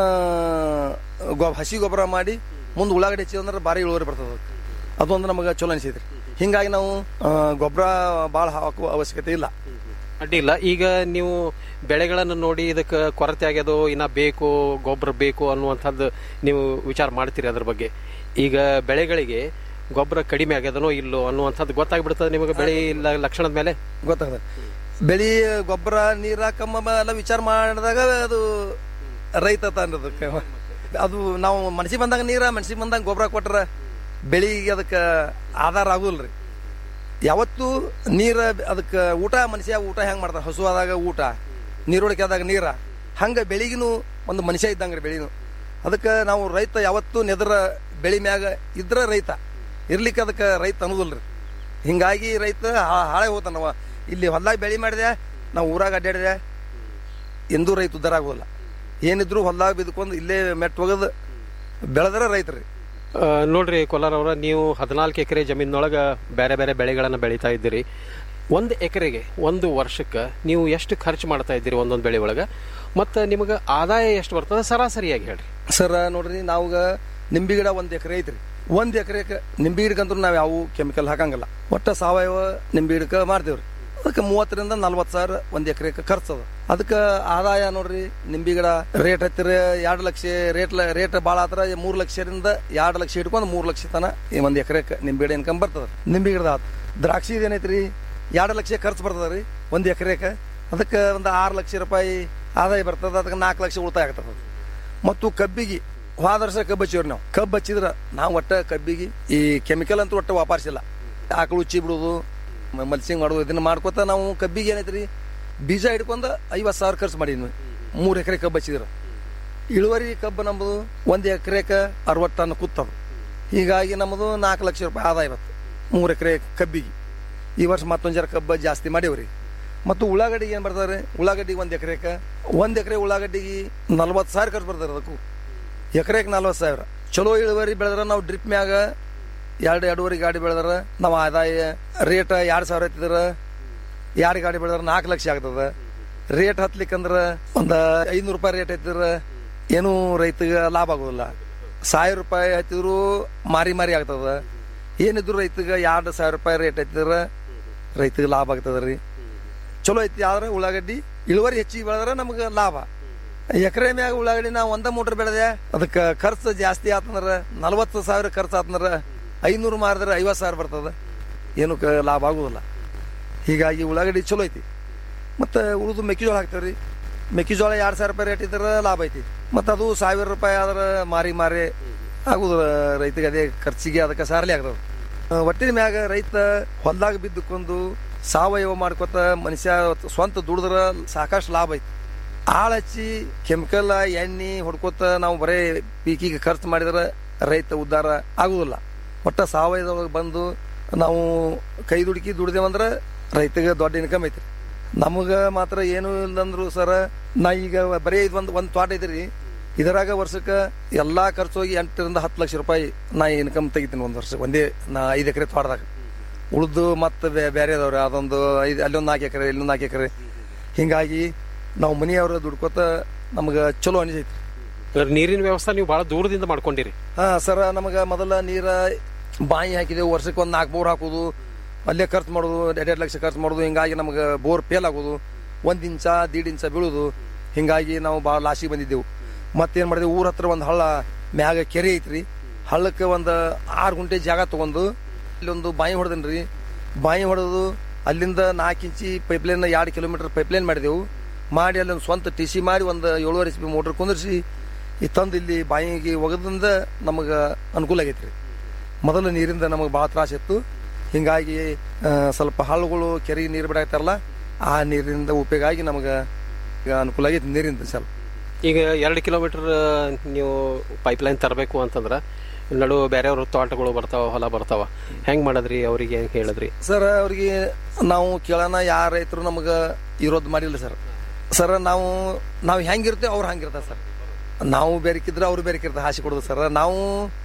ಗೊ ಹಸಿ ಗೊಬ್ಬರ ಮಾಡಿ ಮುಂದೆ ಉಳ್ಳಾಗಡ್ಡಿ ಹಚ್ಚಿ ಅಂದ್ರೆ ಭಾರಿ ಇಳುವರಿ ಬರ್ತದೆ ಅದಕ್ಕೆ. ಅದೊಂದು ನಮಗೆ ಚಲೋ ಅನಿಸೈತ್ರಿ ಹಿಂಗಾಗಿ ನಾವು ಆ, ಗೊಬ್ಬರ ಭಾಳ ಹಾಕುವ ಅವಶ್ಯಕತೆ ಇಲ್ಲ ಅಡ್ಡಿಲ್ಲ ಈಗ ನೀವು ಬೆಳೆಗಳನ್ನು ನೋಡಿ ಇದಕ್ಕೆ ಕೊರತೆ ಆಗ್ಯದೋ ಇನ್ನ ಬೇಕು ಗೊಬ್ಬರ ಬೇಕು ಅನ್ನುವಂಥದ್ದು ನೀವು ವಿಚಾರ ಮಾಡ್ತೀರಿ ಅದ್ರ ಬಗ್ಗೆ ಈಗ ಬೆಳೆಗಳಿಗೆ ಗೊಬ್ಬರ ಕಡಿಮೆ ಆಗ್ಯದನೋ ಇಲ್ಲೋ ಅನ್ನುವಂಥದ್ದು ಗೊತ್ತಾಗ್ಬಿಡ್ತದೆ ನಿಮಗೆ ಬೆಳೆ ಇಲ್ಲ ಲಕ್ಷಣದ ಮೇಲೆ ಗೊತ್ತಾಗ್ತದೆ ಬೆಳಿ ಗೊಬ್ಬರ ನೀರ ಕಮ್ಮ ಎಲ್ಲ ವಿಚಾರ ಮಾಡಿದಾಗ ಅದು ರೈತ ಅನ್ನೋದಕ್ಕೆ ಅದು ನಾವು ಮನಸ್ಸಿಗೆ ಬಂದಾಗ ನೀರ ಮನಸ್ಸಿಗೆ ಬಂದಾಗ ಗೊಬ್ಬರ ಕೊಟ್ರೆ ಬೆಳಿಗೆ ಅದಕ್ಕೆ ಆಧಾರ ಆಗುಲ್ರಿ ಯಾವತ್ತು ನೀರ ಅದಕ್ಕೆ ಊಟ ಮನುಷ್ಯ ಊಟ ಹೆಂಗೆ ಮಾಡ್ತಾರೆ ಹಸು ಆದಾಗ ಊಟ ನೀರೊಳಗೆ ಆದಾಗ ನೀರ ಹಂಗೆ ಬೆಳಿಗಿನೂ ಒಂದು ಮನುಷ್ಯ ಇದ್ದಂಗ್ರಿ ಬೆಳಿನು ಅದಕ್ಕೆ ನಾವು ರೈತ ಯಾವತ್ತೂ ನೆದರ ಬೆಳಿ ಮ್ಯಾಗ ಇದ್ರ ರೈತ ಇರ್ಲಿಕ್ಕೆ ಅದಕ್ಕೆ ರೈತ ಅನ್ನೋದಿಲ್ರಿ ಹಿಂಗಾಗಿ ರೈತ ಹಾ- ಹಾಳೆ ಹೋತಾನವ ಇಲ್ಲಿ ಹೊಲ್ದಾಗ ಬೆಳೆ ಮಾಡಿದೆ ನಾವು ಊರಾಗ ಅಡ್ಡಾಡಿದೆ ಎಂದೂ ರೈತ ಉದ್ದಾರ ಆಗೋದಿಲ್ಲ ಏನಿದ್ರು ಹೊಲ್ದಾಗ ಬಿದ್ಕೊಂಡು ಇಲ್ಲೇ ಮೆಟ್ ಒಗದು ಬೆಳೆದ್ರೆ ರೈತರಿ ಆ, ನೋಡ್ರಿ ಕೊಲಾರ್ ಅವರ ನೀವು ಹದಿನಾಲ್ಕು ಎಕರೆ ಜಮೀನೊಳಗೆ ಬೇರೆ ಬೇರೆ ಬೆಳೆಗಳನ್ನು ಬೆಳೀತಾ ಇದ್ದೀರಿ ಒಂದು ಎಕರೆಗೆ ಒಂದು ವರ್ಷಕ್ಕೆ ನೀವು ಎಷ್ಟು ಖರ್ಚು ಮಾಡ್ತಾ ಇದ್ದೀರಿ ಒಂದೊಂದು ಬೆಳೆ ಒಳಗೆ ಮತ್ತು ನಿಮಗೆ ಆದಾಯ ಎಷ್ಟು ಬರ್ತದೆ ಸರಾಸರಿಯಾಗಿ ಹೇಳ್ರಿ ಸರ್ ನೋಡ್ರಿ ನಾವು ನಿಂಬೆ ಗಿಡ ಒಂದು ಎಕರೆ ಐತ್ರಿ ಒಂದು ಎಕರೆಗೆ ನಿಂಬೆ ಗಿಡಕ್ಕಂತೂ ನಾವು ಯಾವ ಕೆಮಿಕಲ್ ಹಾಕಂಗಿಲ್ಲ ಒಟ್ಟ ಸಾವಯವ ನಿಂಬೆ ಗಿಡಕ್ಕೆ ಮಾಡ್ತೇವ್ರಿ ಅದಕ್ಕೆ ಮೂವತ್ತರಿಂದ ನಲ್ವತ್ತು ಸಾವಿರ ಒಂದು ಎಕರೆಗೆ ಖರ್ಚು ಅದ ಅದಕ್ಕೆ ಆದಾಯ ನೋಡ್ರಿ ನಿಂಬೆ ಗಿಡ ರೇಟ್ ಹತ್ತಿರ ಎರಡು ಲಕ್ಷ ರೇಟ್ ರೇಟ್ ಭಾಳ ಆತರ ಮೂರು ಲಕ್ಷದಿಂದ ಎರಡು ಲಕ್ಷ ಇಟ್ಕೊಂಡು ಮೂರು ಲಕ್ಷ ತನ ಈ ಒಂದು ಎಕರೆಗೆ ನಿಂಬೆ ಗಿಡ ಇನ್ಕಮ್ ಬರ್ತದ ನಿಂಬೆ ಗಿಡದ ಆತು ದ್ರಾಕ್ಷಿ ಏನೈತ್ರಿ ಎರಡು ಲಕ್ಷ ಖರ್ಚು ಬರ್ತದ ರೀ ಒಂದು ಎಕರೆಗೆ ಅದಕ್ಕೆ ಒಂದು ಆರು ಲಕ್ಷ ರೂಪಾಯಿ ಆದಾಯ ಬರ್ತದ ಅದಕ್ಕೆ ನಾಲ್ಕು ಲಕ್ಷ ಉಳಿತಾಯ ಆಗ್ತದ ಮತ್ತು ಕಬ್ಬಿಗೆ ಹೋದ ವರ್ಷ ಕಬ್ಬು ಹಚ್ಚಿವ್ರಿ ನಾವು ಕಬ್ಬು ಹಚ್ಚಿದ್ರ ನಾವು ಒಟ್ಟ ಕಬ್ಬಿಗೆ ಈ ಕೆಮಿಕಲ್ ಅಂತೂ ಒಟ್ಟ ವಾಪರ್ಸಿಲ್ಲ ಆಕಳು ಉಚ್ಚಿ ಬಿಡೋದು ಮಲ್ಸಿಂಗ್ ಮಾಡೋದು ಇದನ್ನ ಮಾಡ್ಕೊತ ನಾವು ಕಬ್ಬಿಗೆ ಏನೈತ್ರಿ ಬೀಜ ಹಿಡ್ಕೊಂಡು ಐವತ್ತು ಸಾವಿರ ಖರ್ಚು ಮಾಡೀನಿ ಮೂರು ಎಕರೆ ಕಬ್ಬು ಹಚ್ಚಿದ್ರ ಇಳುವರಿ ಕಬ್ಬು ನಮ್ಮದು ಒಂದು ಎಕರೆಕ ಅರವತ್ತು ಟನ್ ಕೂತದು ಹೀಗಾಗಿ ನಮ್ಮದು ನಾಲ್ಕು ಲಕ್ಷ ರೂಪಾಯಿ ಆದಾಯ ಇವತ್ತು ಮೂರು ಎಕರೆ ಕಬ್ಬಿಗೆ ಈ ವರ್ಷ ಮತ್ತೊಂದು ಜರ ಕಬ್ಬು ಜಾಸ್ತಿ ಮಾಡೇವ್ರಿ ಮತ್ತು ಉಳ್ಳಾಗಡ್ಡಿಗೆ ಏನು ಬರ್ತಾರೆ ಉಳ್ಳಾಗಡ್ಡಿಗೆ ಒಂದು ಎಕರೆಕ ಒಂದು ಎಕರೆ ಉಳ್ಳಾಗಡ್ಡಿಗೆ ನಲ್ವತ್ತು ಸಾವಿರ ಖರ್ಚು ಬರ್ತಾರೆ ಅದಕ್ಕೂ ಎಕರೆಗೆ ನಲ್ವತ್ತು ಸಾವಿರ ಚಲೋ ಇಳುವರಿ ಬೆಳೆದ್ರೆ ನಾವು ಡ್ರಿಪ್ ಮ್ಯಾಗ ಎರಡು ಎರಡೂವರೆ ಗಾಡಿ ಬೆಳೆದ್ರೆ ನಾವು ಆದಾಯ ರೇಟ್ ಎರಡು ಸಾವಿರ ಐತಿದ್ರೆ ಎರಡು ಗಾಡಿ ಬೆಳೆದ್ರೆ ನಾಲ್ಕು ಲಕ್ಷ ಆಗ್ತದೆ ರೇಟ್ ಹತ್ಲಿಕ್ಕಂದ್ರೆ ಒಂದು ಐನೂರು ರೂಪಾಯಿ ರೇಟ್ ಐತಿದ್ರೆ ಏನೂ ರೈತಗೆ ಲಾಭ ಆಗೋದಿಲ್ಲ ಸಾವಿರ ರೂಪಾಯಿ ಹತ್ತಿದ್ರು ಮಾರಿ ಮಾರಿ ಆಗ್ತದ ಏನಿದ್ರು ರೈತಗೆ ಎರಡು ಸಾವಿರ ರೂಪಾಯಿ ರೇಟ್ ಐತಿದ್ರೆ ರೈತಗೆ ಲಾಭ ಆಗ್ತದ ರೀ ಚಲೋ ಐತಿ ಆದ್ರೆ ಉಳ್ಳಾಗಡ್ಡಿ ಇಳುವರಿ ಹೆಚ್ಚಿಗೆ ಬೆಳೆದ್ರೆ ನಮ್ಗೆ ಲಾಭ ಎಕರೆ ಮ್ಯಾಗ ಉಳ್ಳಾಗಡ್ಡಿ ನಾವು ಒಂದ ಮೋಟ್ರ್ ಬೆಳೆದೆ ಅದಕ್ಕೆ ಖರ್ಚು ಜಾಸ್ತಿ ಆತಂದ್ರೆ ನಲ್ವತ್ತು ಸಾವಿರ ಖರ್ಚು ಆತಂದ್ರೆ ಐನೂರು ಮಾರಿದ್ರೆ ಐವತ್ತು ಸಾವಿರ ಬರ್ತದೆ ಏನು ಕ ಲಾಭ ಆಗೋದಿಲ್ಲ ಹೀಗಾಗಿ ಉಳ್ಳಾಗಡ್ಡಿ ಚಲೋ ಐತಿ ಮತ್ತು ಉಳಿದು ಮೆಕ್ಕೆಜೋಳ ಹಾಕ್ತೇವೆ ರೀ ಮೆಕ್ಕೆಜೋಳ ಎರಡು ಸಾವಿರ ರೂಪಾಯಿ ರೇಟ್ ಇದ್ರೆ ಲಾಭ ಐತಿ ಮತ್ತು ಅದು ಸಾವಿರ ರೂಪಾಯಿ ಆದ್ರೆ ಮಾರಿ ಮಾರಿ ಆಗುದು ರೈತಗೆ ಅದೇ ಖರ್ಚಿಗೆ ಅದಕ್ಕೆ ಸಾರಲಿ ಆಗ್ತದೆ ಆ, ಒಟ್ಟಿನ ಮ್ಯಾಗ ರೈತ ಹೊಲ್ದಾಗ ಬಿದ್ದುಕೊಂಡು ಸಾವಯವ ಮಾಡ್ಕೊತ ಮನುಷ್ಯ ಸ್ವಂತ ದುಡಿದ್ರೆ ಸಾಕಷ್ಟು ಲಾಭ ಐತಿ ಆಳ್ ಹಚ್ಚಿ ಕೆಮಿಕಲ್ ಎಣ್ಣೆ ಹೊಡ್ಕೋತ ನಾವು ಬರೇ ಪೀಕಿಗೆ ಖರ್ಚು ಮಾಡಿದ್ರೆ ರೈತ ಉದ್ಧಾರ ಆಗುದಿಲ್ಲ ಒಟ್ಟ ಸಾವಯವದೊಳಗೆ ಬಂದು ನಾವು ಕೈ ದುಡುಕಿ ದುಡ್ದೇವಂದ್ರೆ ರೈತಗೆ ದೊಡ್ಡ ಇನ್ಕಮ್ ಐತಿ ನಮಗೆ ಮಾತ್ರ ಏನು ಇಲ್ಲಂದ್ರು ಸರ ನಾ ಈಗ ಬರೀ ಇದು ಒಂದು ಒಂದು ತೋಟ ಐತ್ರಿ ಇದರಾಗ ವರ್ಷಕ್ಕೆ ಎಲ್ಲಾ ಖರ್ಚು ಹೋಗಿ ಎಂಟರಿಂದ ಹತ್ತು ಲಕ್ಷ ರೂಪಾಯಿ ನಾ ಇನ್ಕಮ್ ತೆಗಿತೀನಿ ಒಂದು ವರ್ಷ ಒಂದೇ ನಾ ಐದು ಎಕರೆ ತೋಟದಾಗ ಉಳಿದು ಮತ್ತೆ ಬೇರೆ ಅದಾವ್ರಿ ಅದೊಂದು ಐದು ಅಲ್ಲೊಂದು ನಾಲ್ಕು ಎಕರೆ ಇಲ್ಲೊಂದು ನಾಲ್ಕು ಎಕರೆ ಹಿಂಗಾಗಿ ನಾವು ಮನೆಯವರು ದುಡ್ಕೋತ ನಮ್ಗೆ ಚಲೋ ಅನಿಸೈತಿ ಅಂದ್ರೆ ನೀರಿನ ವ್ಯವಸ್ಥೆ ನೀವು ಬಹಳ ದೂರದಿಂದ ಮಾಡ್ಕೊಂಡಿರಿ ಹಾ ಸರ ನಮಗೆ ಮೊದಲ ನೀರ ಬಾಯಿ ಹಾಕಿದೆವು ವರ್ಷಕ್ಕೆ ಒಂದು ನಾಲ್ಕು ಬೋರ್ ಹಾಕೋದು ಅಲ್ಲೇ ಖರ್ಚು ಮಾಡೋದು ಎರಡೆರಡು ಲಕ್ಷ ಖರ್ಚು ಮಾಡೋದು ಹಿಂಗಾಗಿ ನಮ್ಗೆ ಬೋರ್ ಫೇಲ್ ಆಗೋದು ಒಂದು ಇಂಚ ದೀಡ್ ಇಂಚ ಬೀಳೋದು ಹಿಂಗಾಗಿ ನಾವು ಭಾಳ ಲಾಸಿಗೆ ಬಂದಿದ್ದೆವು ಮತ್ತೇನು ಮಾಡಿದೆವು ಊರ ಹತ್ರ ಒಂದು ಹಳ್ಳ ಮ್ಯಾಗ ಕೆರೆ ಐತ್ರಿ ಹಳ್ಳಕ್ಕೆ ಒಂದು ಆರು ಗುಂಟೆ ಜಾಗ ತಗೊಂಡು ಇಲ್ಲೊಂದು ಬಾಯಿ ಹೊಡೆದನ್ರಿ ಬಾಯಿ ಹೊಡೆದು ಅಲ್ಲಿಂದ ನಾಲ್ಕು ಇಂಚಿ ಪೈಪ್ಲೈನ್ ಎರಡು ಕಿಲೋಮೀಟರ್ ಪೈಪ್ಲೈನ್ ಮಾಡಿದೆವು ಮಾಡಿ ಅಲ್ಲಿ ಒಂದು ಸ್ವಂತ ಟಿ ಸಿ ಮಾಡಿ ಒಂದು ಏಳುವರೆ ಎಚ್ ಪಿ ಮೋಟ್ರ್ ಕುಂದಿರಿಸಿ ಈ ತಂದು ಇಲ್ಲಿ ಬಾಯಿಗೆ ಒಗದ್ರಿಂದ ನಮಗೆ ಅನುಕೂಲ ಆಗೈತೆ ರೀ ಮೊದಲು ನೀರಿಂದ ನಮಗೆ ಭಾಳ ತ್ರಾಸ ಇತ್ತು ಹಿಂಗಾಗಿ ಆ, ಸ್ವಲ್ಪ ಹಳ್ಳಗಳು ಕೆರೆ ನೀರು ಬಿಡಾಕ್ತಾರಲ್ಲ ಆ ನೀರಿನಿಂದ ಉಪಯೋಗ ಆಗಿ ನಮಗೆ ಈಗ ಅನುಕೂಲ ಆಗೈತೆ ನೀರಿಂದ ಸ್ವಲ್ಪ ಈಗ ಎರಡು ಕಿಲೋಮೀಟರ್ ನೀವು ಪೈಪ್ಲೈನ್ ತರಬೇಕು ಅಂತಂದ್ರೆ ನಡು ಬೇರೆಯವ್ರ ತೋಟಗಳು ಬರ್ತಾವ ಹೊಲ ಬರ್ತಾವ ಹೆಂಗ್ ಮಾಡದ್ರಿ ಅವ್ರಿಗೆ ಹೆಂಗ್ ಹೇಳಿದ್ರಿ ಸರ್ ಅವ್ರಿಗೆ ನಾವು ಕೇಳೋಣ ಯಾರ ರೈತರು ನಮಗೆ ಇರೋದು ಮಾಡಿಲ್ಲ ಸರ್ ಸರ್ ನಾವು ನಾವು ಹೆಂಗಿರ್ತೇವೆ ಅವ್ರು ಹಂಗಿರ್ತಾರೆ ಸರ್ ನಾವು ಬೇರೆಕಿದ್ರೆ ಅವ್ರು ಬೇರೆಕಿರ್ತಾರೆ ಹಾಸಿ ಕೊಡೋದು ಸರ್ ನಾವು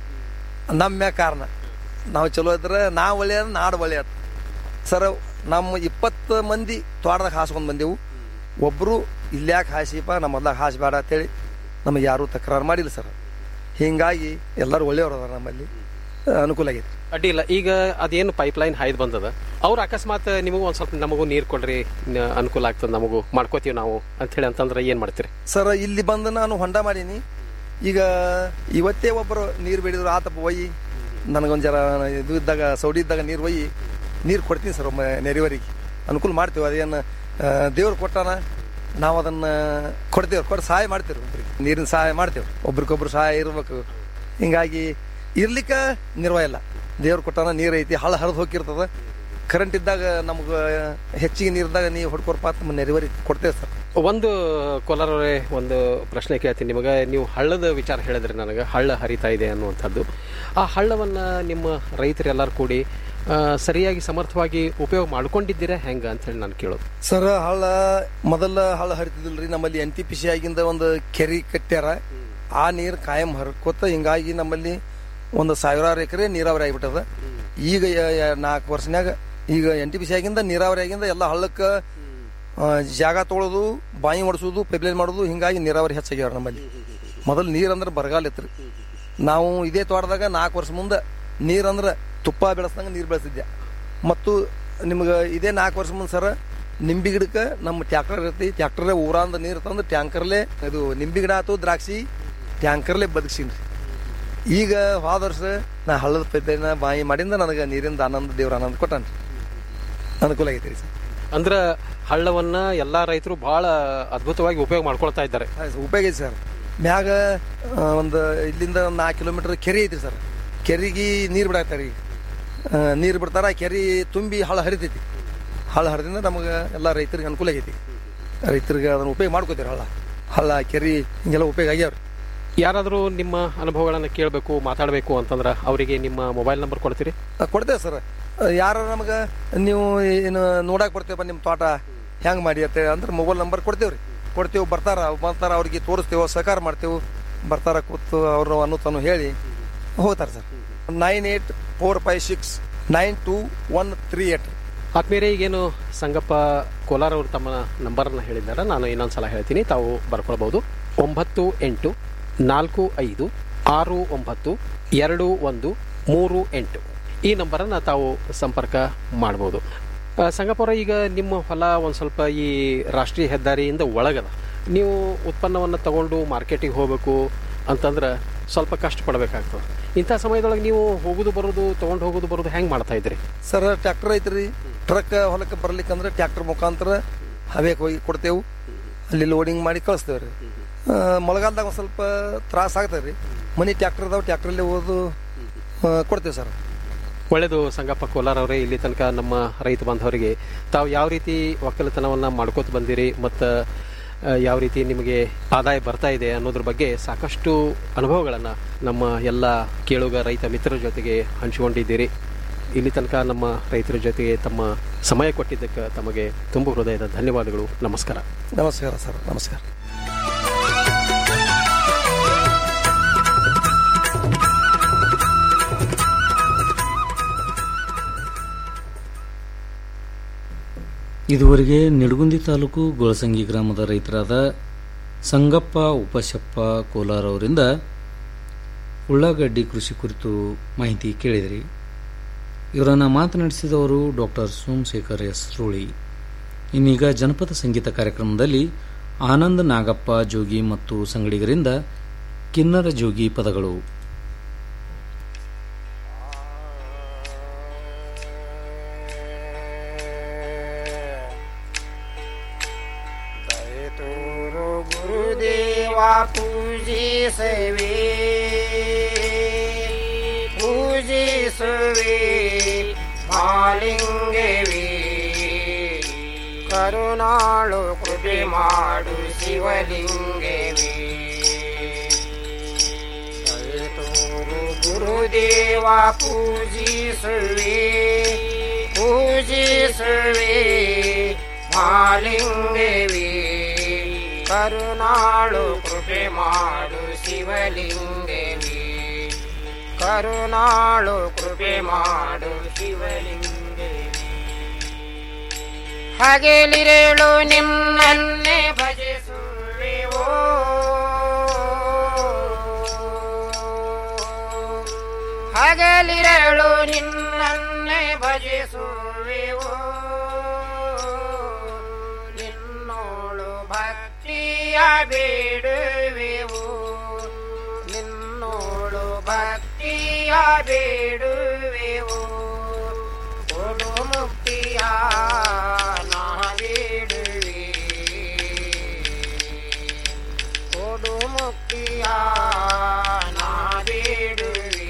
ನಮ್ಮ ಮ್ಯಾಗ ಕಾರಣ ನಾವು ಚಲೋ ಇದ್ರೆ ನಾವು ಒಳ್ಳೆಯದು ನಾಡು ಒಳ್ಳೆಯದು ಸರ್ ನಮ್ಮ ಇಪ್ಪತ್ತು ಮಂದಿ ತೋಟದಾಗ ಹಾಸ್ಕೊಂಡು ಬಂದೆವು ಒಬ್ಬರು ಇಲ್ಯಾಕೆ ಹಾಸಿಪ್ಪ ನಮ್ಮ ಮೊದ್ಲಾಗ ಹಾಸಬೇಡ ಅಂತೇಳಿ ನಮಗೆ ಯಾರೂ ತಕರಾರು ಮಾಡಿಲ್ಲ ಸರ್ ಹಿಂಗಾಗಿ ಎಲ್ಲರೂ ಒಳ್ಳೆಯವರು ಅದಾರ ನಮ್ಮಲ್ಲಿ ಆ, ಅನುಕೂಲ ಆಗೈತೆ ಅಡ್ಡಿ ಇಲ್ಲ ಈಗ ಅದೇನು ಪೈಪ್ಲೈನ್ ಹಾಯ್ದು ಬಂದದ ಅವ್ರು ಅಕಸ್ಮಾತ್ ನಿಮಗೂ ಒಂದ್ ಸ್ವಲ್ಪ ನಮಗೂ ನೀರು ಕೊಡ್ರಿ ನ- ಅನುಕೂಲ ಆಗ್ತದೆ ನಮಗೂ ಮಾಡ್ಕೋತೀವಿ ನಾವು ಅಂತ ಹೇಳಿ ಅಂತಂದ್ರೆ ಏನ್ ಮಾಡ್ತೀರಿ ಸರ್ ಇಲ್ಲಿ ಬಂದು ನಾನು ಹೊಂಡ ಮಾಡೀನಿ ಈಗ ಇವತ್ತೇ ಒಬ್ಬರು ನೀರು ಬೇಡಿದ್ರು ಆತಪ್ಪ ಒಯ್ಯಿ ನನಗೊಂದು ಜರ ಇದು ಇದ್ದಾಗ ಸೌಡಿ ಇದ್ದಾಗ ನೀರು ಒಯ್ಯಿ ನೀರು ಕೊಡ್ತೀನಿ ಸರ್ ಒಮ್ಮೆ ನೆರೆಯವರಿಗೆ ಅನುಕೂಲ ಮಾಡ್ತೀವಿ ಅದೇನು ದೇವ್ರು ಕೊಟ್ಟಾನ ನಾವು ಅದನ್ನ ಕೊಡ್ತೇವೆ ಕೊಟ್ಟು ಸಹಾಯ ಮಾಡ್ತೇವೆ ಒಬ್ರಿಗೆ ನೀರಿನ ಸಹಾಯ ಮಾಡ್ತೇವೆ ಒಬ್ರಿಗೊಬ್ರು ಸಹಾಯ ಇರ್ಬೇಕು ಹಿಂಗಾಗಿ ಇರ್ಲಿಕ್ಕ ನಿರ್ವಾಹ ಇಲ್ಲ ದೇವ್ರು ಕೊಟ್ಟಾನ ನೀರು ಐತಿ ಹಳ್ಳ ಹರಿದು ಹೋಗಿರ್ತದ ಕರೆಂಟ್ ಇದ್ದಾಗ ನಮ್ಗೆ ಹೆಚ್ಚಿಗೆ ನೀರಿದ್ದಾಗ ನೀವು ಹೊಡ್ಕೊರ್ಪ ಅಂತ ನಮ್ಮ ನೆರೆಯವರಿಗೆ ಕೊಡ್ತೇವೆ ಸರ್ ಒಂದು ಕೋಲಾರವರೇ ಒಂದು ಪ್ರಶ್ನೆ ಕೇಳ್ತೀನಿ ನಿಮಗೆ ನೀವು ಹಳ್ಳದ ವಿಚಾರ ಹೇಳಿದ್ರಿ ನನಗೆ ಹಳ್ಳ ಹರಿತಾ ಇದೆ ಅನ್ನುವಂಥದ್ದು ಆ ಹಳ್ಳವನ್ನ ನಿಮ್ಮ ರೈತರೆಲ್ಲರೂ ಕೂಡಿ ಆ, ಸರಿಯಾಗಿ ಸಮರ್ಥವಾಗಿ ಉಪಯೋಗ ಮಾಡ್ಕೊಂಡಿದ್ದೀರಾ ಹೆಂಗ ಅಂತ ಹೇಳಿ ನಾನು ಕೇಳೋದು ಸರ್ ಹಳ್ಳ ಮೊದಲ ಹಳ್ಳ ಹರಿತಿದಿಲ್ರಿ ನಮ್ಮಲ್ಲಿ ಎನ್ ಟಿ ಪಿ ಸಿ ಆಗಿಂದ ಒಂದು ಕೆರೆ ಕಟ್ಟ್ಯಾರ ಆ ನೀರು ಕಾಯಂ ಹರ್ಕೋತ ಹಿಂಗಾಗಿ ನಮ್ಮಲ್ಲಿ ಒಂದು ಸಾವಿರಾರು ಎಕರೆ ನೀರಾವರಿ ಆಗಿಬಿಟ್ಟದ ಈಗ ಯ- ಯ- ನಾಲ್ಕು ವರ್ಷನ್ಯಾಗ ಈಗ ಎನ್ ಟಿ ಪಿ ಸಿ ಆಗಿಂದ ನೀರಾವರಿ ಆಗಿಂದ ಎಲ್ಲ ಹಳ್ಳಕ್ಕೆ ಆ, ಜಾಗ ತೊಗೊಳೋದು ಬಾಯಿ ಹೊಡ್ಸೋದು ಪೈಪ್ಲೈನ್ ಮಾಡೋದು ಹಿಂಗಾಗಿ ನೀರಾವರಿ ಹೆಚ್ಚಾಗ್ಯಾವ ನಮ್ಮಲ್ಲಿ ಮೊದಲು ನೀರಂದ್ರೆ ಬರಗಾಲ ಇತ್ತು ನಾವು ಇದೇ ತೋಟದಾಗ ನಾಲ್ಕು ವರ್ಷ ಮುಂದೆ ನೀರಂದ್ರೆ ತುಪ್ಪ ಬೆಳೆಸ್ದಂಗೆ ನೀರು ಬೆಳೆಸಿದ್ದೆ ಮತ್ತು ನಿಮ್ಗೆ ಇದೇ ನಾಲ್ಕು ವರ್ಷ ಮುಂದೆ ಸರ ನಿಂಬಿ ಗಿಡಕ್ಕೆ ನಮ್ಮ ಟ್ಯಾಕ್ಟರ್ ಇರ್ತಿ ಟ್ಯಾಕ್ಟರ್ ಊರಾಂದ ನೀರು ತಂದು ಟ್ಯಾಂಕರ್ಲೆ ಇದು ನಿಂಬಿ ಗಿಡ ಆತು ದ್ರಾಕ್ಷಿ ಟ್ಯಾಂಕರ್ಲೆ ಬದುಕ್ಸೀನಿ ಈಗ ಹೋದ ವರ್ಷ ನಾ ಹಳ್ಳದ ಪೈಪ್ಲೈನ ಬಾಯಿ ಮಾಡಿಂದ ನನಗೆ ನೀರಿಂದ ಆನಂದ ದೇವ್ರ ಆನಂದ ಕೊಟ್ಟಾನ್ರಿ ಅನುಕೂಲ ಆಗೈತೆ ರೀ ಸರ್ ಅಂದ್ರೆ ಹಳ್ಳವನ್ನ ಎಲ್ಲಾ ರೈತರು ಬಹಳ ಅದ್ಭುತವಾಗಿ ಉಪಯೋಗ ಮಾಡ್ಕೊಳ್ತಾ ಇದ್ದಾರೆ ಉಪಯೋಗ ಐತಿ ಸರ್ ಮ್ಯಾಗ ಆ, ಒಂದು ಇಲ್ಲಿಂದ ಒಂದು ನಾಲ್ಕು ಕಿಲೋಮೀಟರ್ ಕೆರೆ ಐತ್ರಿ ಸರ್ ಕೆರೆಗೆ ನೀರು ಬಿಡಾಕ್ತಾರೆ ಈಗ ನೀರು ಬಿಡ್ತಾರ ಆ ಕೆರೆ ತುಂಬಿ ಹಳ್ಳ ಹರಿತೈತಿ ಹಳ್ಳ ಹರಿದಿಂದ ನಮಗೆ ಎಲ್ಲ ರೈತರಿಗೆ ಅನುಕೂಲ ಆಗೈತಿ ರೈತರಿಗೆ ಅದನ್ನ ಉಪಯೋಗ ಮಾಡ್ಕೋತೀರಿ ಹಳ್ಳ ಹಳ್ಳ ಕೆರೆ ಹಿಂಗೆಲ್ಲ ಉಪಯೋಗ ಆಗ್ಯಾವ್ರಿ ಯಾರಾದರೂ ನಿಮ್ಮ ಅನುಭವಗಳನ್ನು ಕೇಳಬೇಕು ಮಾತಾಡಬೇಕು ಅಂತಂದ್ರೆ ಅವರಿಗೆ ನಿಮ್ಮ ಮೊಬೈಲ್ ನಂಬರ್ ಕೊಡ್ತೀರಿ ಕೊಡ್ತೇವೆ ಸರ್ ಯಾರ ನಮಗೆ ನೀವು ಏನು ನೋಡಕ್ ಬರ್ತೇವಪ್ಪ ನಿಮ್ಮ ತೋಟ ಹೆಂಗ್ ಮಾಡಿ ಅಂತ ಅಂದ್ರೆ ಮೊಬೈಲ್ ನಂಬರ್ ಕೊಡ್ತೇವ್ರಿ ಕೊಡ್ತೇವೆ ಬರ್ತಾರ ಬರ್ತಾರ ಅವ್ರಿಗೆ ತೋರಿಸ್ತೇವೆ ಸಹಕಾರ ಮಾಡ್ತೇವೆ ಬರ್ತಾರ ಕೂತು ಅವರು ಅನ್ನೋತನು ಹೇಳಿ ಹೋಗ್ತಾರೆ sir nine eight four five six nine two one three eight ಆತ್ಮೀಯರೇ ಈಗೇನು ಸಂಗಪ್ಪ ಕೋಲಾರ ಅವರು ತಮ್ಮ ನಂಬರನ್ನು ಹೇಳಿದ್ದಾರೆ ನಾನು ಇನ್ನೊಂದ್ಸಲ ಹೇಳ್ತೀನಿ ತಾವು ಬರ್ಕೊಳ್ಬಹುದು ಒಂಬತ್ತು ಎಂಟು ನಾಲ್ಕು ಐದು ಆರು ಒಂಬತ್ತು ಎರಡು ಒಂದು ಮೂರು ಎಂಟು ಈ ನಂಬರನ್ನು ತಾವು ಸಂಪರ್ಕ ಮಾಡ್ಬೋದು ಆ, ಸಂಗಪ್ಪ ಅವರ ಈಗ ನಿಮ್ಮ ಹೊಲ ಒಂದು ಸ್ವಲ್ಪ ಈ ರಾಷ್ಟ್ರೀಯ ಹೆದ್ದಾರಿಯಿಂದ ಒಳಗದ ನೀವು ಉತ್ಪನ್ನವನ್ನು ತಗೊಂಡು ಮಾರ್ಕೆಟಿಗೆ ಹೋಗಬೇಕು ಅಂತಂದ್ರೆ ಸ್ವಲ್ಪ ಕಷ್ಟಪಡಬೇಕಾಗ್ತದೆ ಇಂಥ ಸಮಯದೊಳಗೆ ನೀವು ಹೋಗೋದು ಬರೋದು ತೊಗೊಂಡು ಹೋಗೋದು ಬರೋದು ಹೆಂಗೆ ಮಾಡ್ತಾ ಇದ್ರಿ ಸರ್ ಟ್ರ್ಯಾಕ್ಟರ್ ಐತ್ರಿ ಟ್ರಕ್ ಹೊಲಕ್ಕೆ ಬರ್ಲಿಕ್ಕಂದ್ರೆ ಟ್ರ್ಯಾಕ್ಟರ್ ಮುಖಾಂತರ ಹವೇಕ್ ಹೋಗಿ ಕೊಡ್ತೇವೆ ಅಲ್ಲಿ ಲೋಡಿಂಗ್ ಮಾಡಿ ಕಳಿಸ್ತೇವೆ ರೀ ಮಳೆಗಾಲದಾಗ ಒಂದು ಸ್ವಲ್ಪ ತ್ರಾಸ ಆಗ್ತದೆ ರೀ ಮನಿ ಟ್ರ್ಯಾಕ್ಟರ್ ಅದಾವ ಟ್ರ್ಯಾಕ್ಟ್ರಲ್ಲಿ ಓದು ಕೊಡ್ತೇವೆ ಸರ್ ಒಳ್ಳೆಯದು ಸಂಗಪ್ಪ ಕೋಲಾರ ಅವರೇ ಇಲ್ಲಿ ತನಕ ನಮ್ಮ ರೈತ ಬಾಂಧವರಿಗೆ ತಾವು ಯಾವ ರೀತಿ ಒಕ್ಕಲತನವನ್ನು ಮಾಡ್ಕೋತ ಬಂದಿರಿ ಮತ್ತು ಯಾವ ರೀತಿ ನಿಮಗೆ ಆದಾಯ ಬರ್ತಾ ಇದೆ ಅನ್ನೋದ್ರ ಬಗ್ಗೆ ಸಾಕಷ್ಟು ಅನುಭವಗಳನ್ನು ನಮ್ಮ ಎಲ್ಲ ಕೇಳುಗ ರೈತ ಮಿತ್ರರ ಜೊತೆಗೆ ಹಂಚಿಕೊಂಡಿದ್ದೀರಿ ಇಲ್ಲಿ ತನಕ ನಮ್ಮ ರೈತರ ಜೊತೆಗೆ ತಮ್ಮ ಸಮಯ ಕೊಟ್ಟಿದ್ದಕ್ಕೆ ತಮಗೆ ತುಂಬ ಹೃದಯದ ಧನ್ಯವಾದಗಳು ನಮಸ್ಕಾರ ನಮಸ್ಕಾರ ಸರ್ ನಮಸ್ಕಾರ ಇದುವರೆಗೆ ನಿಡಗುಂದಿ ತಾಲೂಕು ಗೊಳಸಂಗಿ ಗ್ರಾಮದ ರೈತರಾದ ಸಂಗಪ್ಪ ಉಪಶಪ್ಪ ಕೋಲಾರ ಅವರಿಂದ ಉಳ್ಳಾಗಡ್ಡಿ ಕೃಷಿ ಕುರಿತು ಮಾಹಿತಿ ಕೇಳಿದಿರಿ ಇವರನ್ನು ಮಾತನಾಡಿಸಿದವರು ಡಾಕ್ಟರ್ ಸೋಮಶೇಖರ್ ಎಸ್ ರೂಳಿ ಇನ್ನೀಗ ಜನಪದ ಸಂಗೀತ ಕಾರ್ಯಕ್ರಮದಲ್ಲಿ ಆನಂದ್ ನಾಗಪ್ಪ ಜೋಗಿ ಮತ್ತು ಸಂಗಡಿಗರಿಂದ ಕಿನ್ನರ ಜೋಗಿ ಪದಗಳು ತೋರು ಗುರುದೇವ ಪೂಜಿಸುವೆ ಪೂಜಿಸುವೆ ಮಾಲಿಂಗವೇ ಕರುಣಾಳು ಕೃಪೆ ಮಾಡು ಶಿವಲಿಂಗವೇ ತೋರು ಗುರುದೇವ ಪೂಜಿಸುವೆ ಪೂಜಿಸುವೆ ಮಾಲಿಂಗವೇ ಕರುಣಾಳು ಕೃಪೆ ಮಾಡು ಶಿವಲಿಂಗವೇ ಕರುಣಾಳು ಕೃಪೆ ಮಾಡು ಶಿವಲಿಂಗವೇ ಹಗಲಿರೇಳು ನಿಮ್ಮನ್ನೇ ಭಜಿಸುವೆವೋ ಹಗಲಿರಳು ನಿನ್ನನ್ನೇ ಭಜಿಸುವೆವೋ ನಿನ್ನೋಳು ಭಕ್ತಿಯ ಬೇಡುವೆವು ನಿನ್ನೋಳು ಭಕ್ತಿಯ ಬೇಡುವೆವು ಕೊಡು ಮುಕ್ತಿಯ ನಾ ಬೇಡುವೆ ಕೊಡು ಮುಕ್ತಿಯ ನಾ ಬೇಡುವೆ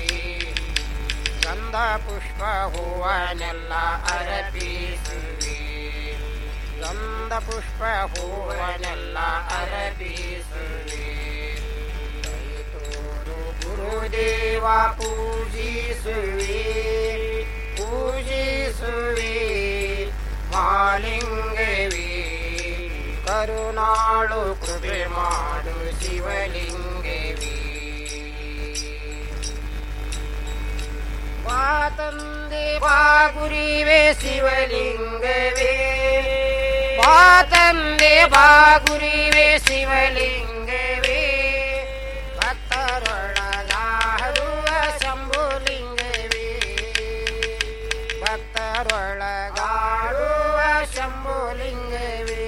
ಗಂಧ ಪುಷ್ಪ ಹೂವನೆಲ್ಲ ಅರಪಿಸುವೆ ಗಂಧ ಪುಷ್ಪ ಹೂವನೆಲ್ಲ ಅರಪಿಸುವೆ ತೋರು ಗುರುದೇವ ಪೂಜಿಸುವೆ ಪೂಜಿಸುವೆ ಮಾಲಿಂಗವೇ ಕರುಣಾಳು ಕೃಪೆ ಮಾಡು ಶಿವಲಿಂಗವೇ ಬಾ ತಂದೆ ಬಾ ಗುರಿವೆ ಶಿವಲಿಂಗವೇ ಬಾ ತಂದೆ ಬಾ ಗುರಿವೆ ಶಿವಲಿಂಗವೇ ಭಕ್ತರೊಳಗಾಡುವ ಶಂಭುಲಿಂಗವೇ ಭಕ್ತರೊಳಗಾಡುವ ಶಂಭುಲಿಂಗವೇ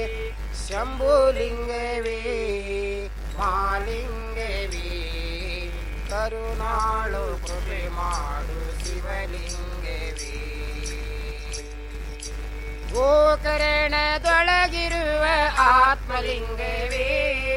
ಶಂಭುಲಿಂಗವೇ ಮಾಲಿಂಗವೇ ಕರುಣಾಳು ಕೃಪೆ ಮಾಡು ಶಿವಲಿಂಗವೇ ಗೋಕರ್ಣದೊಳಗಿರುವ ಆತ್ಮಲಿಂಗವೇ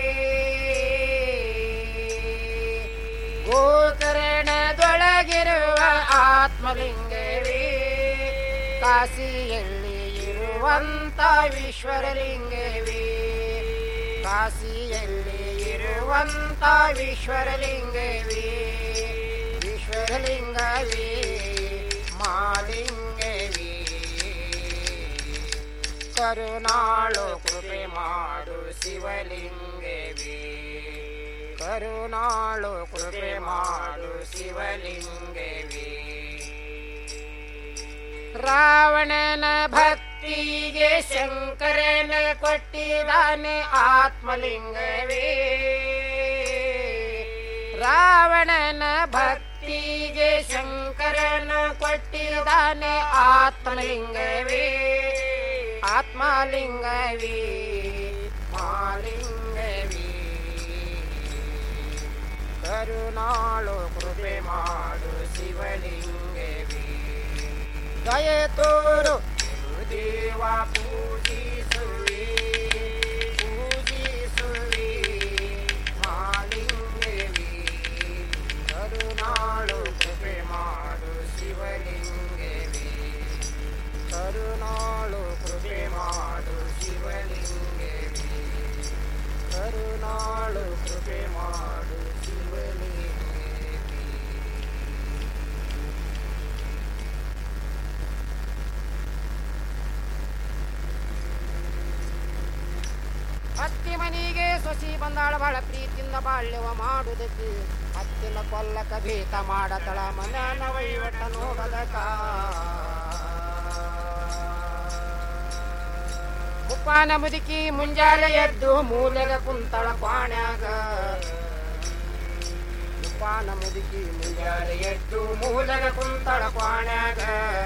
ಗೋಕರ್ಣದೊಳಗಿರುವ ಆತ್ಮಲಿಂಗವೇ ಕಾಶಿಯಲ್ಲಿ ಇರುವಂತ ವಿಶ್ವರಲಿಂಗವೇ ಕಾಶಿಯಲ್ಲಿ ಇರುವ ಮಾಡುವಂತ ವಿಶ್ವರಲಿಂಗವೇ ವಿಶ್ವರಲಿಂಗವೇ ಮಾಲಿಂಗವೇ ಕರುಣಾಳು ಕೃಪೆ ಮಾಡು ಶಿವಲಿಂಗವೇ ಕರುಣಾಳು ಕೃಪೆ ಮಾಡು ಶಿವಲಿಂಗವೇ ರಾವಣನ ಭಕ್ತಿಗೆ ಶಂಕರನ ಕೊಟ್ಟಿದ್ದಾನೆ ಆತ್ಮಲಿಂಗವೇ ರಾವಣನ ಭಕ್ತಿಗೆ ಶಂಕರನ ಕೊಟ್ಟಿದ್ದಾನೆ ಆತ್ಮಲಿಂಗವೇ ಆತ್ಮಲಿಂಗವೇ ಮಾಲಿಂಗವೇ ಕರುಣಾಳು ಕೃಪೆ ಮಾಡು ಶಿವಲಿಂಗವೇ ದಯೆ ತೋರು ದೇವ ಪೂಜಿಸುವೆ ಪೂಜಿಸುವೆ ಮಾಲಿಂಗವೇ ಕರುಣಾಳು ಕೃಪೆ ಮಾಡು ಶಿವಲಿಂಗವೇ ಕರುಣಾಳು ಕೃಪೆ ಮಾಡು ಶಿವಲಿಂಗವೇ ಕರುಣಾಳು ಕೃಪೆ ಮಾಡು ಶಿವಲಿಂಗವೇ ಅತ್ತಿ ಮನೆಗೆ ಸೊಸಿ ಬಂದಾಳ ಬಹಳ ಪ್ರೀತಿಯಿಂದ ಬಾಳ್ಯವ ಮಾಡುದಕ್ಕೆ ಹತ್ತಿನ ಕೊಲ್ಲಕ ಭೀತ ಮಾಡತಳ ಮನನ ವಹಿವಟ ನೋಗದಕ ಉಪ್ಪಾನ ಮುದುಕಿ ಮುಂಜಾನೆ ಎದ್ದು ಮೂಲೆಗ ಕುಂತಳ ಕ್ವಾಣ್ಯಾಗ ಉಪ್ಪಾನ ಮುದುಕಿ ಮುಂಜಾನೆ ಎದ್ದು ಮೂಲೆಗ ಕುಂತಳ ಕ್ವಾಣ್ಯಾಗ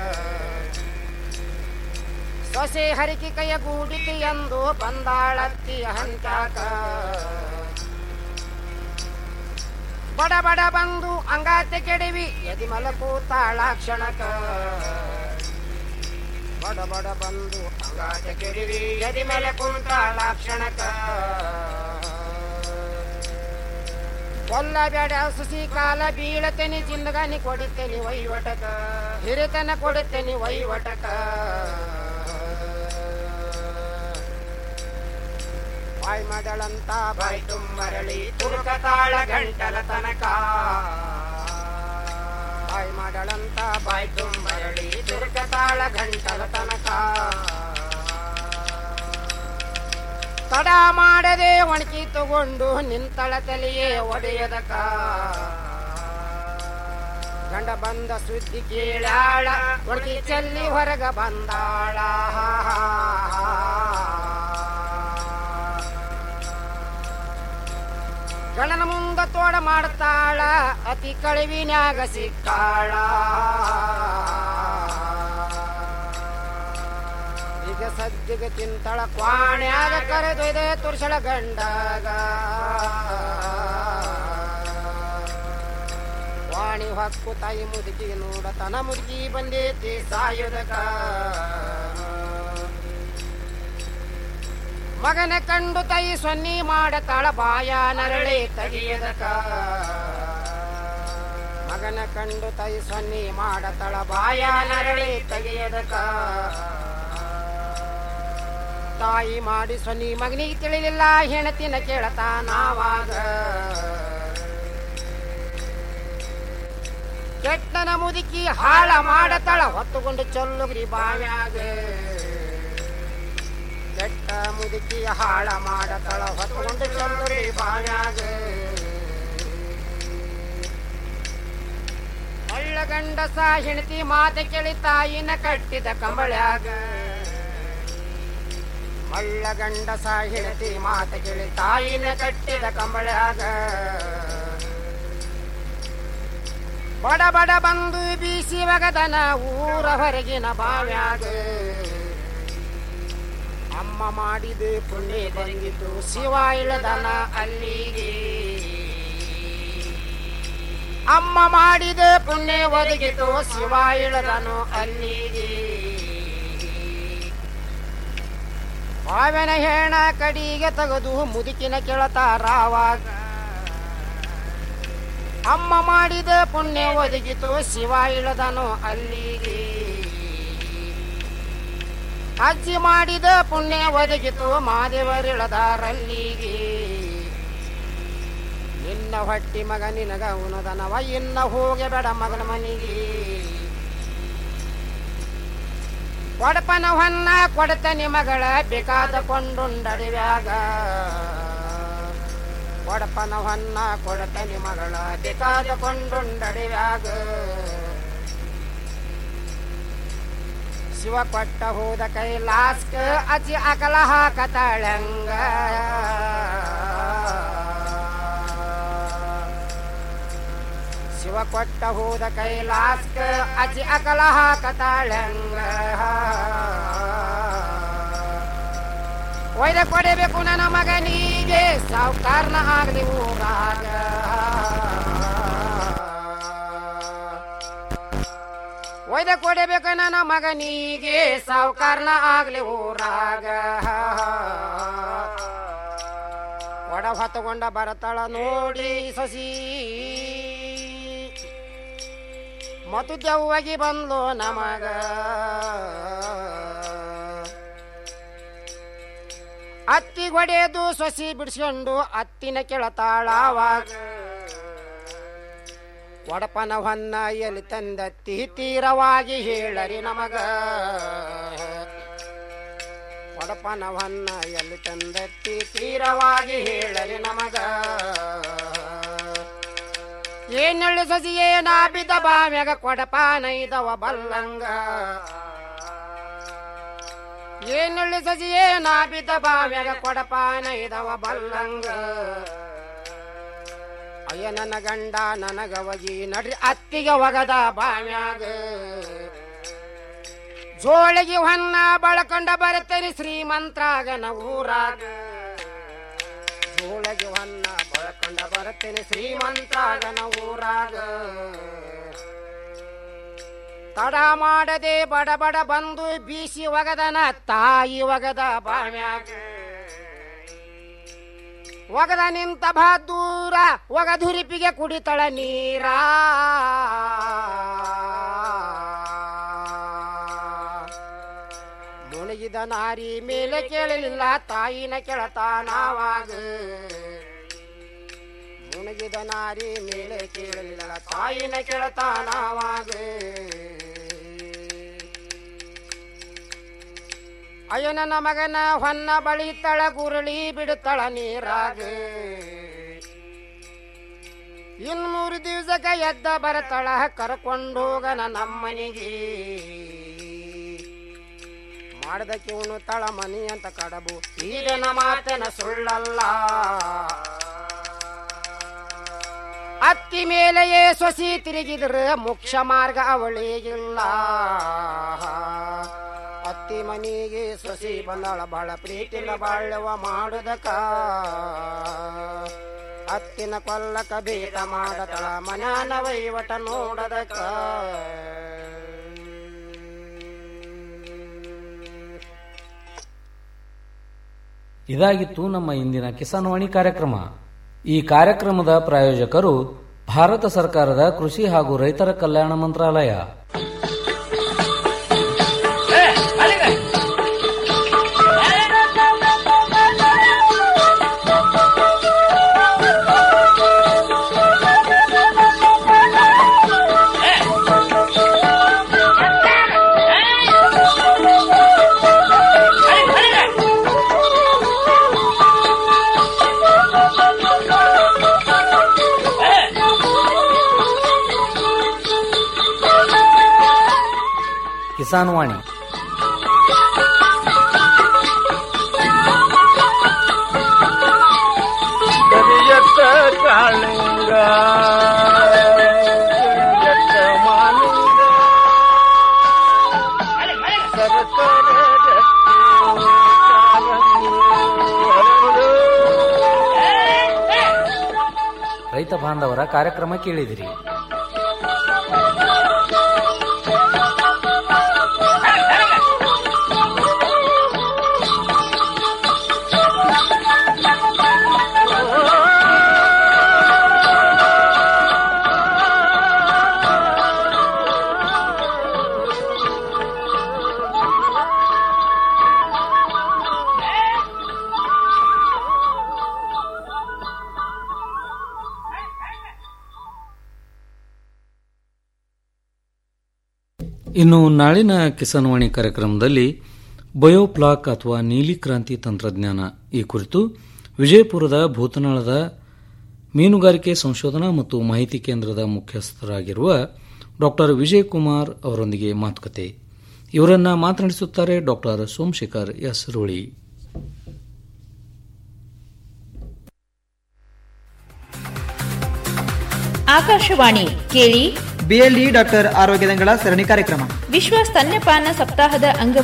ಸೊಸೆ ಹರಿಕಿ ಕೈಯ ಗೂಡಿತಿ ಎಂದು ಬಂದಾಳತ್ತಿಯ ಹಂತಾಕ ಬಡ ಬಡ ಬಂದು ಅಂಗಾತೆ ಕೆಡವಿ ಎದಿ ಮಲಕೂತಾಳ ಕ್ಷಣಕ ಬಡ ಬಡ ಬಂದು ಅಂಗಾತೆ ಕೆಡವಿ ಎದಿ ಮೇಲೆ ಕುಂತಾಳ ಕ್ಷಣಕ ಕೊಲ್ಲಬೇಡ ಸುಸಿ ಕಾಲ ಬೀಳತೇನಿ ಜಿಂದಗಾನಿ ಕೊಡುತ್ತೇನೆ ವೈವಟಕ ಹಿರಿತನ ಕೊಡುತ್ತೇನೆ ವೈವಟಕ ಬಾಯ್ ಮಾಡಳಂತ ಬಾಯ್ ತುಂಬರಳಿ ತುರುಕತಾಳ ಗಂಟಲ ತನಕ ಬಾಯ್ ಮಾಡಳಂತ ಬಾಯ್ ತುಂಬರಳಿ ತುರುಕತಾಳ ಗಂಟಲ ತನಕ ತಡ ಮಾಡದೆ ಒಣಕಿ ತಗೊಂಡು ನಿಂತಳ ತಲೆಯೇ ಒಡೆಯದಕ ಗಂಡ ಬಂದ ಸುದ್ದಿ ಕೇಳಾಳ ಒಣಕಿ ಚೆಲ್ಲಿ ಹೊರಗ ಬಂದಾಳ ಗಣನ ಮುಂದ ತೋಡ ಮಾಡ್ತಾಳ ಅತಿ ಕಳಿವಿನ್ಯಾಗ ಸಿಕ್ಕಾಳ ಈಗ ಸದ್ಯಗ ತಿಂತಳ ಕ್ವಾಣ್ಯಾಗ ಕರೆದೊಯ್ದೆ ತುರ್ಸಳ ಗಂಡಾಗ ವಾಣಿ ಹೊಕ್ಕು ತಾಯಿ ಮುದುಕಿ ನೋಡ ತನ ಮುದುಕಿ ಬಂದೇತಿ ಸಾಯುದಕ ಮಗನ ಕಂಡು ತಾಯಿ ಸೊನ್ನಿ ಮಾಡತಾಳ ಬಾಯ ನರಳೆ ತೆಗೆಯದಕ ಮಗನ ಕಂಡು ತಾಯಿ ಸೊನ್ನಿ ಮಾಡತಾಳ ಬಾಯ ನರಳೆ ತೆಗೆಯದಕ ತಾಯಿ ಮಾಡಿ ಸೊನ್ನಿ ಮಗನಿಗೆ ತಿಳಿಲಿಲ್ಲ ಹೆಣತಿನ ಕೇಳತಾ ನಾವಾಗ ಕೆಟ್ಟನ ಮುದುಕಿ ಹಾಳ ಮಾಡತಾಳ ಹೊತ್ತುಕೊಂಡು ಚಲ್ಲುಗ್ರಿ ಬಾವ್ಯಾಗ ಕೆಟ್ಟ ಮುದುಕಿ ಹಾಳ ಮಾಡತಳ ಹೊತ್ಕೊಂಡು ಚಲ್ಲುರಿ ಬಾವ್ಯಾಗ ಒಳ್ಳ ಗಂಡಸ ಹೆಣತಿ ಮಾತ ಕೇಳಿ ತಾಯಿನ ಕಟ್ಟಿದ ಕಂಬಳ್ಯಾಗ ಮಳ್ಳ ಗಂಡಸ ಹೆಣತಿ ಮಾತ ಕೇಳಿ ತಾಯಿನ ಕಟ್ಟಿದ ಕಂಬಳ್ಯಾಗ ಬಡ ಬಡ ಬಂದು ಬೀಸಿ ಒಗದನ ಊರ ಹೊರಗಿನ ಬಾವ್ಯಾಗ ಅಮ್ಮ ಮಾಡಿದ ಪುಣ್ಯ ಬಂದಿತು ಶಿವ ಇಳದನ ಅಲ್ಲಿಗೆ ಅಮ್ಮ ಮಾಡಿದ ಪುಣ್ಯ ಒದಗಿತು ಶಿವ ಇಳದನು ಅಲ್ಲಿಗೆ ಬಾವಿನ ಹೆಣ ಕಡಿಗೆ ತೆಗೆದು ಮುದುಕಿನ ಕೆಳತಾರಾವಾಗ ಅಮ್ಮ ಮಾಡಿದ ಪುಣ್ಯ ಒದಗಿತು ಶಿವ ಇಳದನು ಅಲ್ಲಿಗೆ ಅಜ್ಜಿ ಮಾಡಿದ ಪುಣ್ಯ ಒದಗಿತು ಮಾದೇವರಿಳದಾರಲ್ಲಿಗೆ ನಿನ್ನ ಹೊಟ್ಟಿ ಮಗ ನಿನಗ ಉನದನವ ಇನ್ನ ಹೋಗೆ ಬೇಡ ಮಗನ ಮನಿಗೆ ಕೊಡಪನ ಹೊನ್ನ ಕೊಡತನಿ ಮಗಳ ಬೇಕಾದ ಕೊಂಡುಂಡಡಿವ್ಯಾಗ ಕೊಡಪನ ಹೊನ್ನ ಕೊಡತನಿ ಮಗಳ ಬೇಕಾದ ಕೊಂಡುಂಡಡಿವ್ಯಾಗ ಶಿವ ಕೊಟ್ಟ ಹೋದ ಕೈಲಾಸ್ಕ ಅಜಿ ಅಕಲ ಹಾಕತಾಳಂಗ ಶಿವ ಕೊಟ್ಟ ಹೋದ ಕೈಲಾಸ್ಕ ಅಜಿ ಅಕಲ ಹಾಕತಾಳಂಗ ಒಯ್ದ ಕೊಡಬೇಕು ನನ್ನ ಮಗನಿಗೆ ಸಾವುಕಾರನ ಆಗಲಿ ಊರಾಗ ಒಯ್ದ ಕೊಡಬೇಕು ನನ್ನ ಮಗನಿಗೆ ಸಾವುಕಾರನ ಆಗ್ಲಿ ಊರಾಗ ಒಡ ಹೊತ್ತುಕೊಂಡ ಬರತಳ ನೋಡಿ ಸಸಿ ಮತ್ತು ದೆವ್ವಾಗಿ ಬಂದ್ಲು ನಮಗ ಅತ್ತಿ ಹೊಡೆದು ಸೊಸಿ ಬಿಡಿಸ್ಕೊಂಡು ಅತ್ತಿನ ಕೆಳತಾಳಾವಾಗ ಒಡಪನ ಹೊನ್ನ ಎಲ್ಲಿ ತಂದತ್ತಿ ತೀರವಾಗಿ ಹೇಳರಿ ನಮಗ ಒಡಪನ ಹೊನ್ನ ಎಲ್ಲಿ ತಂದತ್ತಿ ತೀರವಾಗಿ ಹೇಳರಿ ನಮಗ ಏನೆಳ್ಳು ಸಸಿ ಏನ ಬಿದ್ದ ಬಾವ್ಯಾಗ ಕೊಡಪಾನ ಇದವ ಬಲ್ಲಂಗ ಏನೆಳ್ಳು ಸಸಿ ಏನ ಬಿದ್ದ ಬಾವ್ಯಾಗ ಕೊಡಪಾನ ಇದವ ಬಲ್ಲಂಗ ಅಯ್ಯ ನನ್ನ ಗಂಡ ನನಗವಗಿ ನಡ್ರಿ ಅತ್ತಿಗೆ ಒಗದ ಬಾವ್ಯಾಗ ಜೋಳಿಗೆ ಹೊನ್ನ ಬಳಕೊಂಡ ಬರ್ತೇನೆ ಶ್ರೀಮಂತ್ರಾಗನ ಊರಾಗ ಜೋಳಿಗೆ ಹೊನ್ನ ಬಳಕೊಂಡ ಬರ್ತೇನೆ ಶ್ರೀಮಂತ್ರಾಗನ ಊರಾಗ ತಡ ಮಾಡದೆ ಬಡ ಬಡ ಬಂದು ಬೀಸಿ ಒಗದನ ತಾಯಿ ಒಗದ ಬಾವ್ಯಾಗ ಒಗದ ನಿಂತ ಬಹದ್ದೂರ ಒಗದುರಿಪಿಗೆ ಕುಡಿತಳ ನೀರ ಮುಳುಗಿದ ನಾರಿ ಮೇಲೆ ಕೇಳಲಿಲ್ಲ ತಾಯಿನ ಕೆಳತಾನವಾಗ ಮುಳುಗಿದ ನಾರಿ ಮೇಲೆ ಕೇಳಲಿಲ್ಲ ತಾಯಿನ ಕೆಳತಾನವಾಗ ಅಯ್ಯೋ ನನ್ನ ಮಗನ ಹೊನ್ನ ಬಳಿತಳ ಗುರುಳಿ ಬಿಡುತ್ತಳ ನೀರಾಗ ಇನ್ ಮೂರು ದಿವಸಕ್ಕ ಎದ್ದ ಬರತಳ ಕರ್ಕೊಂಡು ಹೋಗನ ನಮ್ಮನಿಗೆ ಮಾಡದಕ್ಕೆ ಉಣು ತಳ ಮನಿ ಅಂತ ಕಡಬು ಈಗನ ಮಾತನ ಸುಳ್ಳಲ್ಲ ಅತ್ತಿ ಮೇಲೆಯೇ ಸೊಸಿ ತಿರುಗಿದ್ರೆ ಮುಖ್ಯ ಮಾರ್ಗ ಅವಳಿಗಿಲ್ಲ ಅತ್ತಿ ಮನಿಗೆ ಸೊಸಿ ಬಂದಳ ಬಾಳ ಪ್ರೀತಿನ ಬಾಳ್ಯವ ಮಾಡುದಕ ಅತ್ತಿನ ಕೊಲ್ಲಕ ಬೇಟ ಮಾಡತಳ ಮನಾನ ವಹಿವಟ ನೋಡದಕ ಇದಾಗಿತ್ತು ನಮ್ಮ ಇಂದಿನ ಕಿಸಾನ್ವಾಣಿ ಕಾರ್ಯಕ್ರಮ ಈ ಕಾರ್ಯಕ್ರಮದ ಪ್ರಾಯೋಜಕರು ಭಾರತ ಸರ್ಕಾರದ ಕೃಷಿ ಹಾಗೂ ರೈತರ ಕಲ್ಯಾಣ ಮಂತ್ರಾಲಯ ಕಿಸಾನ್ ವಾಣಿ ಕರಿಯತ್ತ ಕಾಳಿಂಗ ಕರಿಯತ್ತ ಮಾಲಿಂಗ ಸರಸರ ರತ್ನ ಕಾಲಂಗಿ ಹರಡು. ರೈತ ಬಾಂಧವರ ಕಾರ್ಯಕ್ರಮ ಕೇಳಿದಿರಿ ಇನ್ನು ನಾಳಿನ ಕಿಸಾನ್ವಾಣಿ ಕಾರ್ಯಕ್ರಮದಲ್ಲಿ ಬಯೋಪ್ಲಾಕ್ ಅಥವಾ ನೀಲಿ ಕ್ರಾಂತಿ ತಂತ್ರಜ್ಞಾನ ಈ ಕುರಿತು ವಿಜಯಪುರದ ಭೂತನಾಳದ ಮೀನುಗಾರಿಕೆ ಸಂಶೋಧನಾ ಮತ್ತು ಮಾಹಿತಿ ಕೇಂದ್ರದ ಮುಖ್ಯಸ್ಥರಾಗಿರುವ ಡಾಕ್ಟರ್ ವಿಜಯ್ ಕುಮಾರ್ ಅವರೊಂದಿಗೆ ಮಾತುಕತೆ ಇವರನ್ನ ಮಾತನಾಡಿಸುತ್ತಾರೆ ಡಾಕ್ಟರ್ ಸೋಮಶೇಖರ್ ಎಸ್ ರೋಳಿ ಆಕಾಶವಾಣಿ ಕೇಳಿ ಬಿಎಲ್ಇ ಡಾಕ್ಟರ್ ಆರೋಗ್ಯ ದಂಗಳ ಸರಣಿ ಕಾರ್ಯಕ್ರಮ ವಿಶ್ವ ಸ್ತನ್ಯಪಾನ ಸಪ್ತಾಹದ ಅಂಗ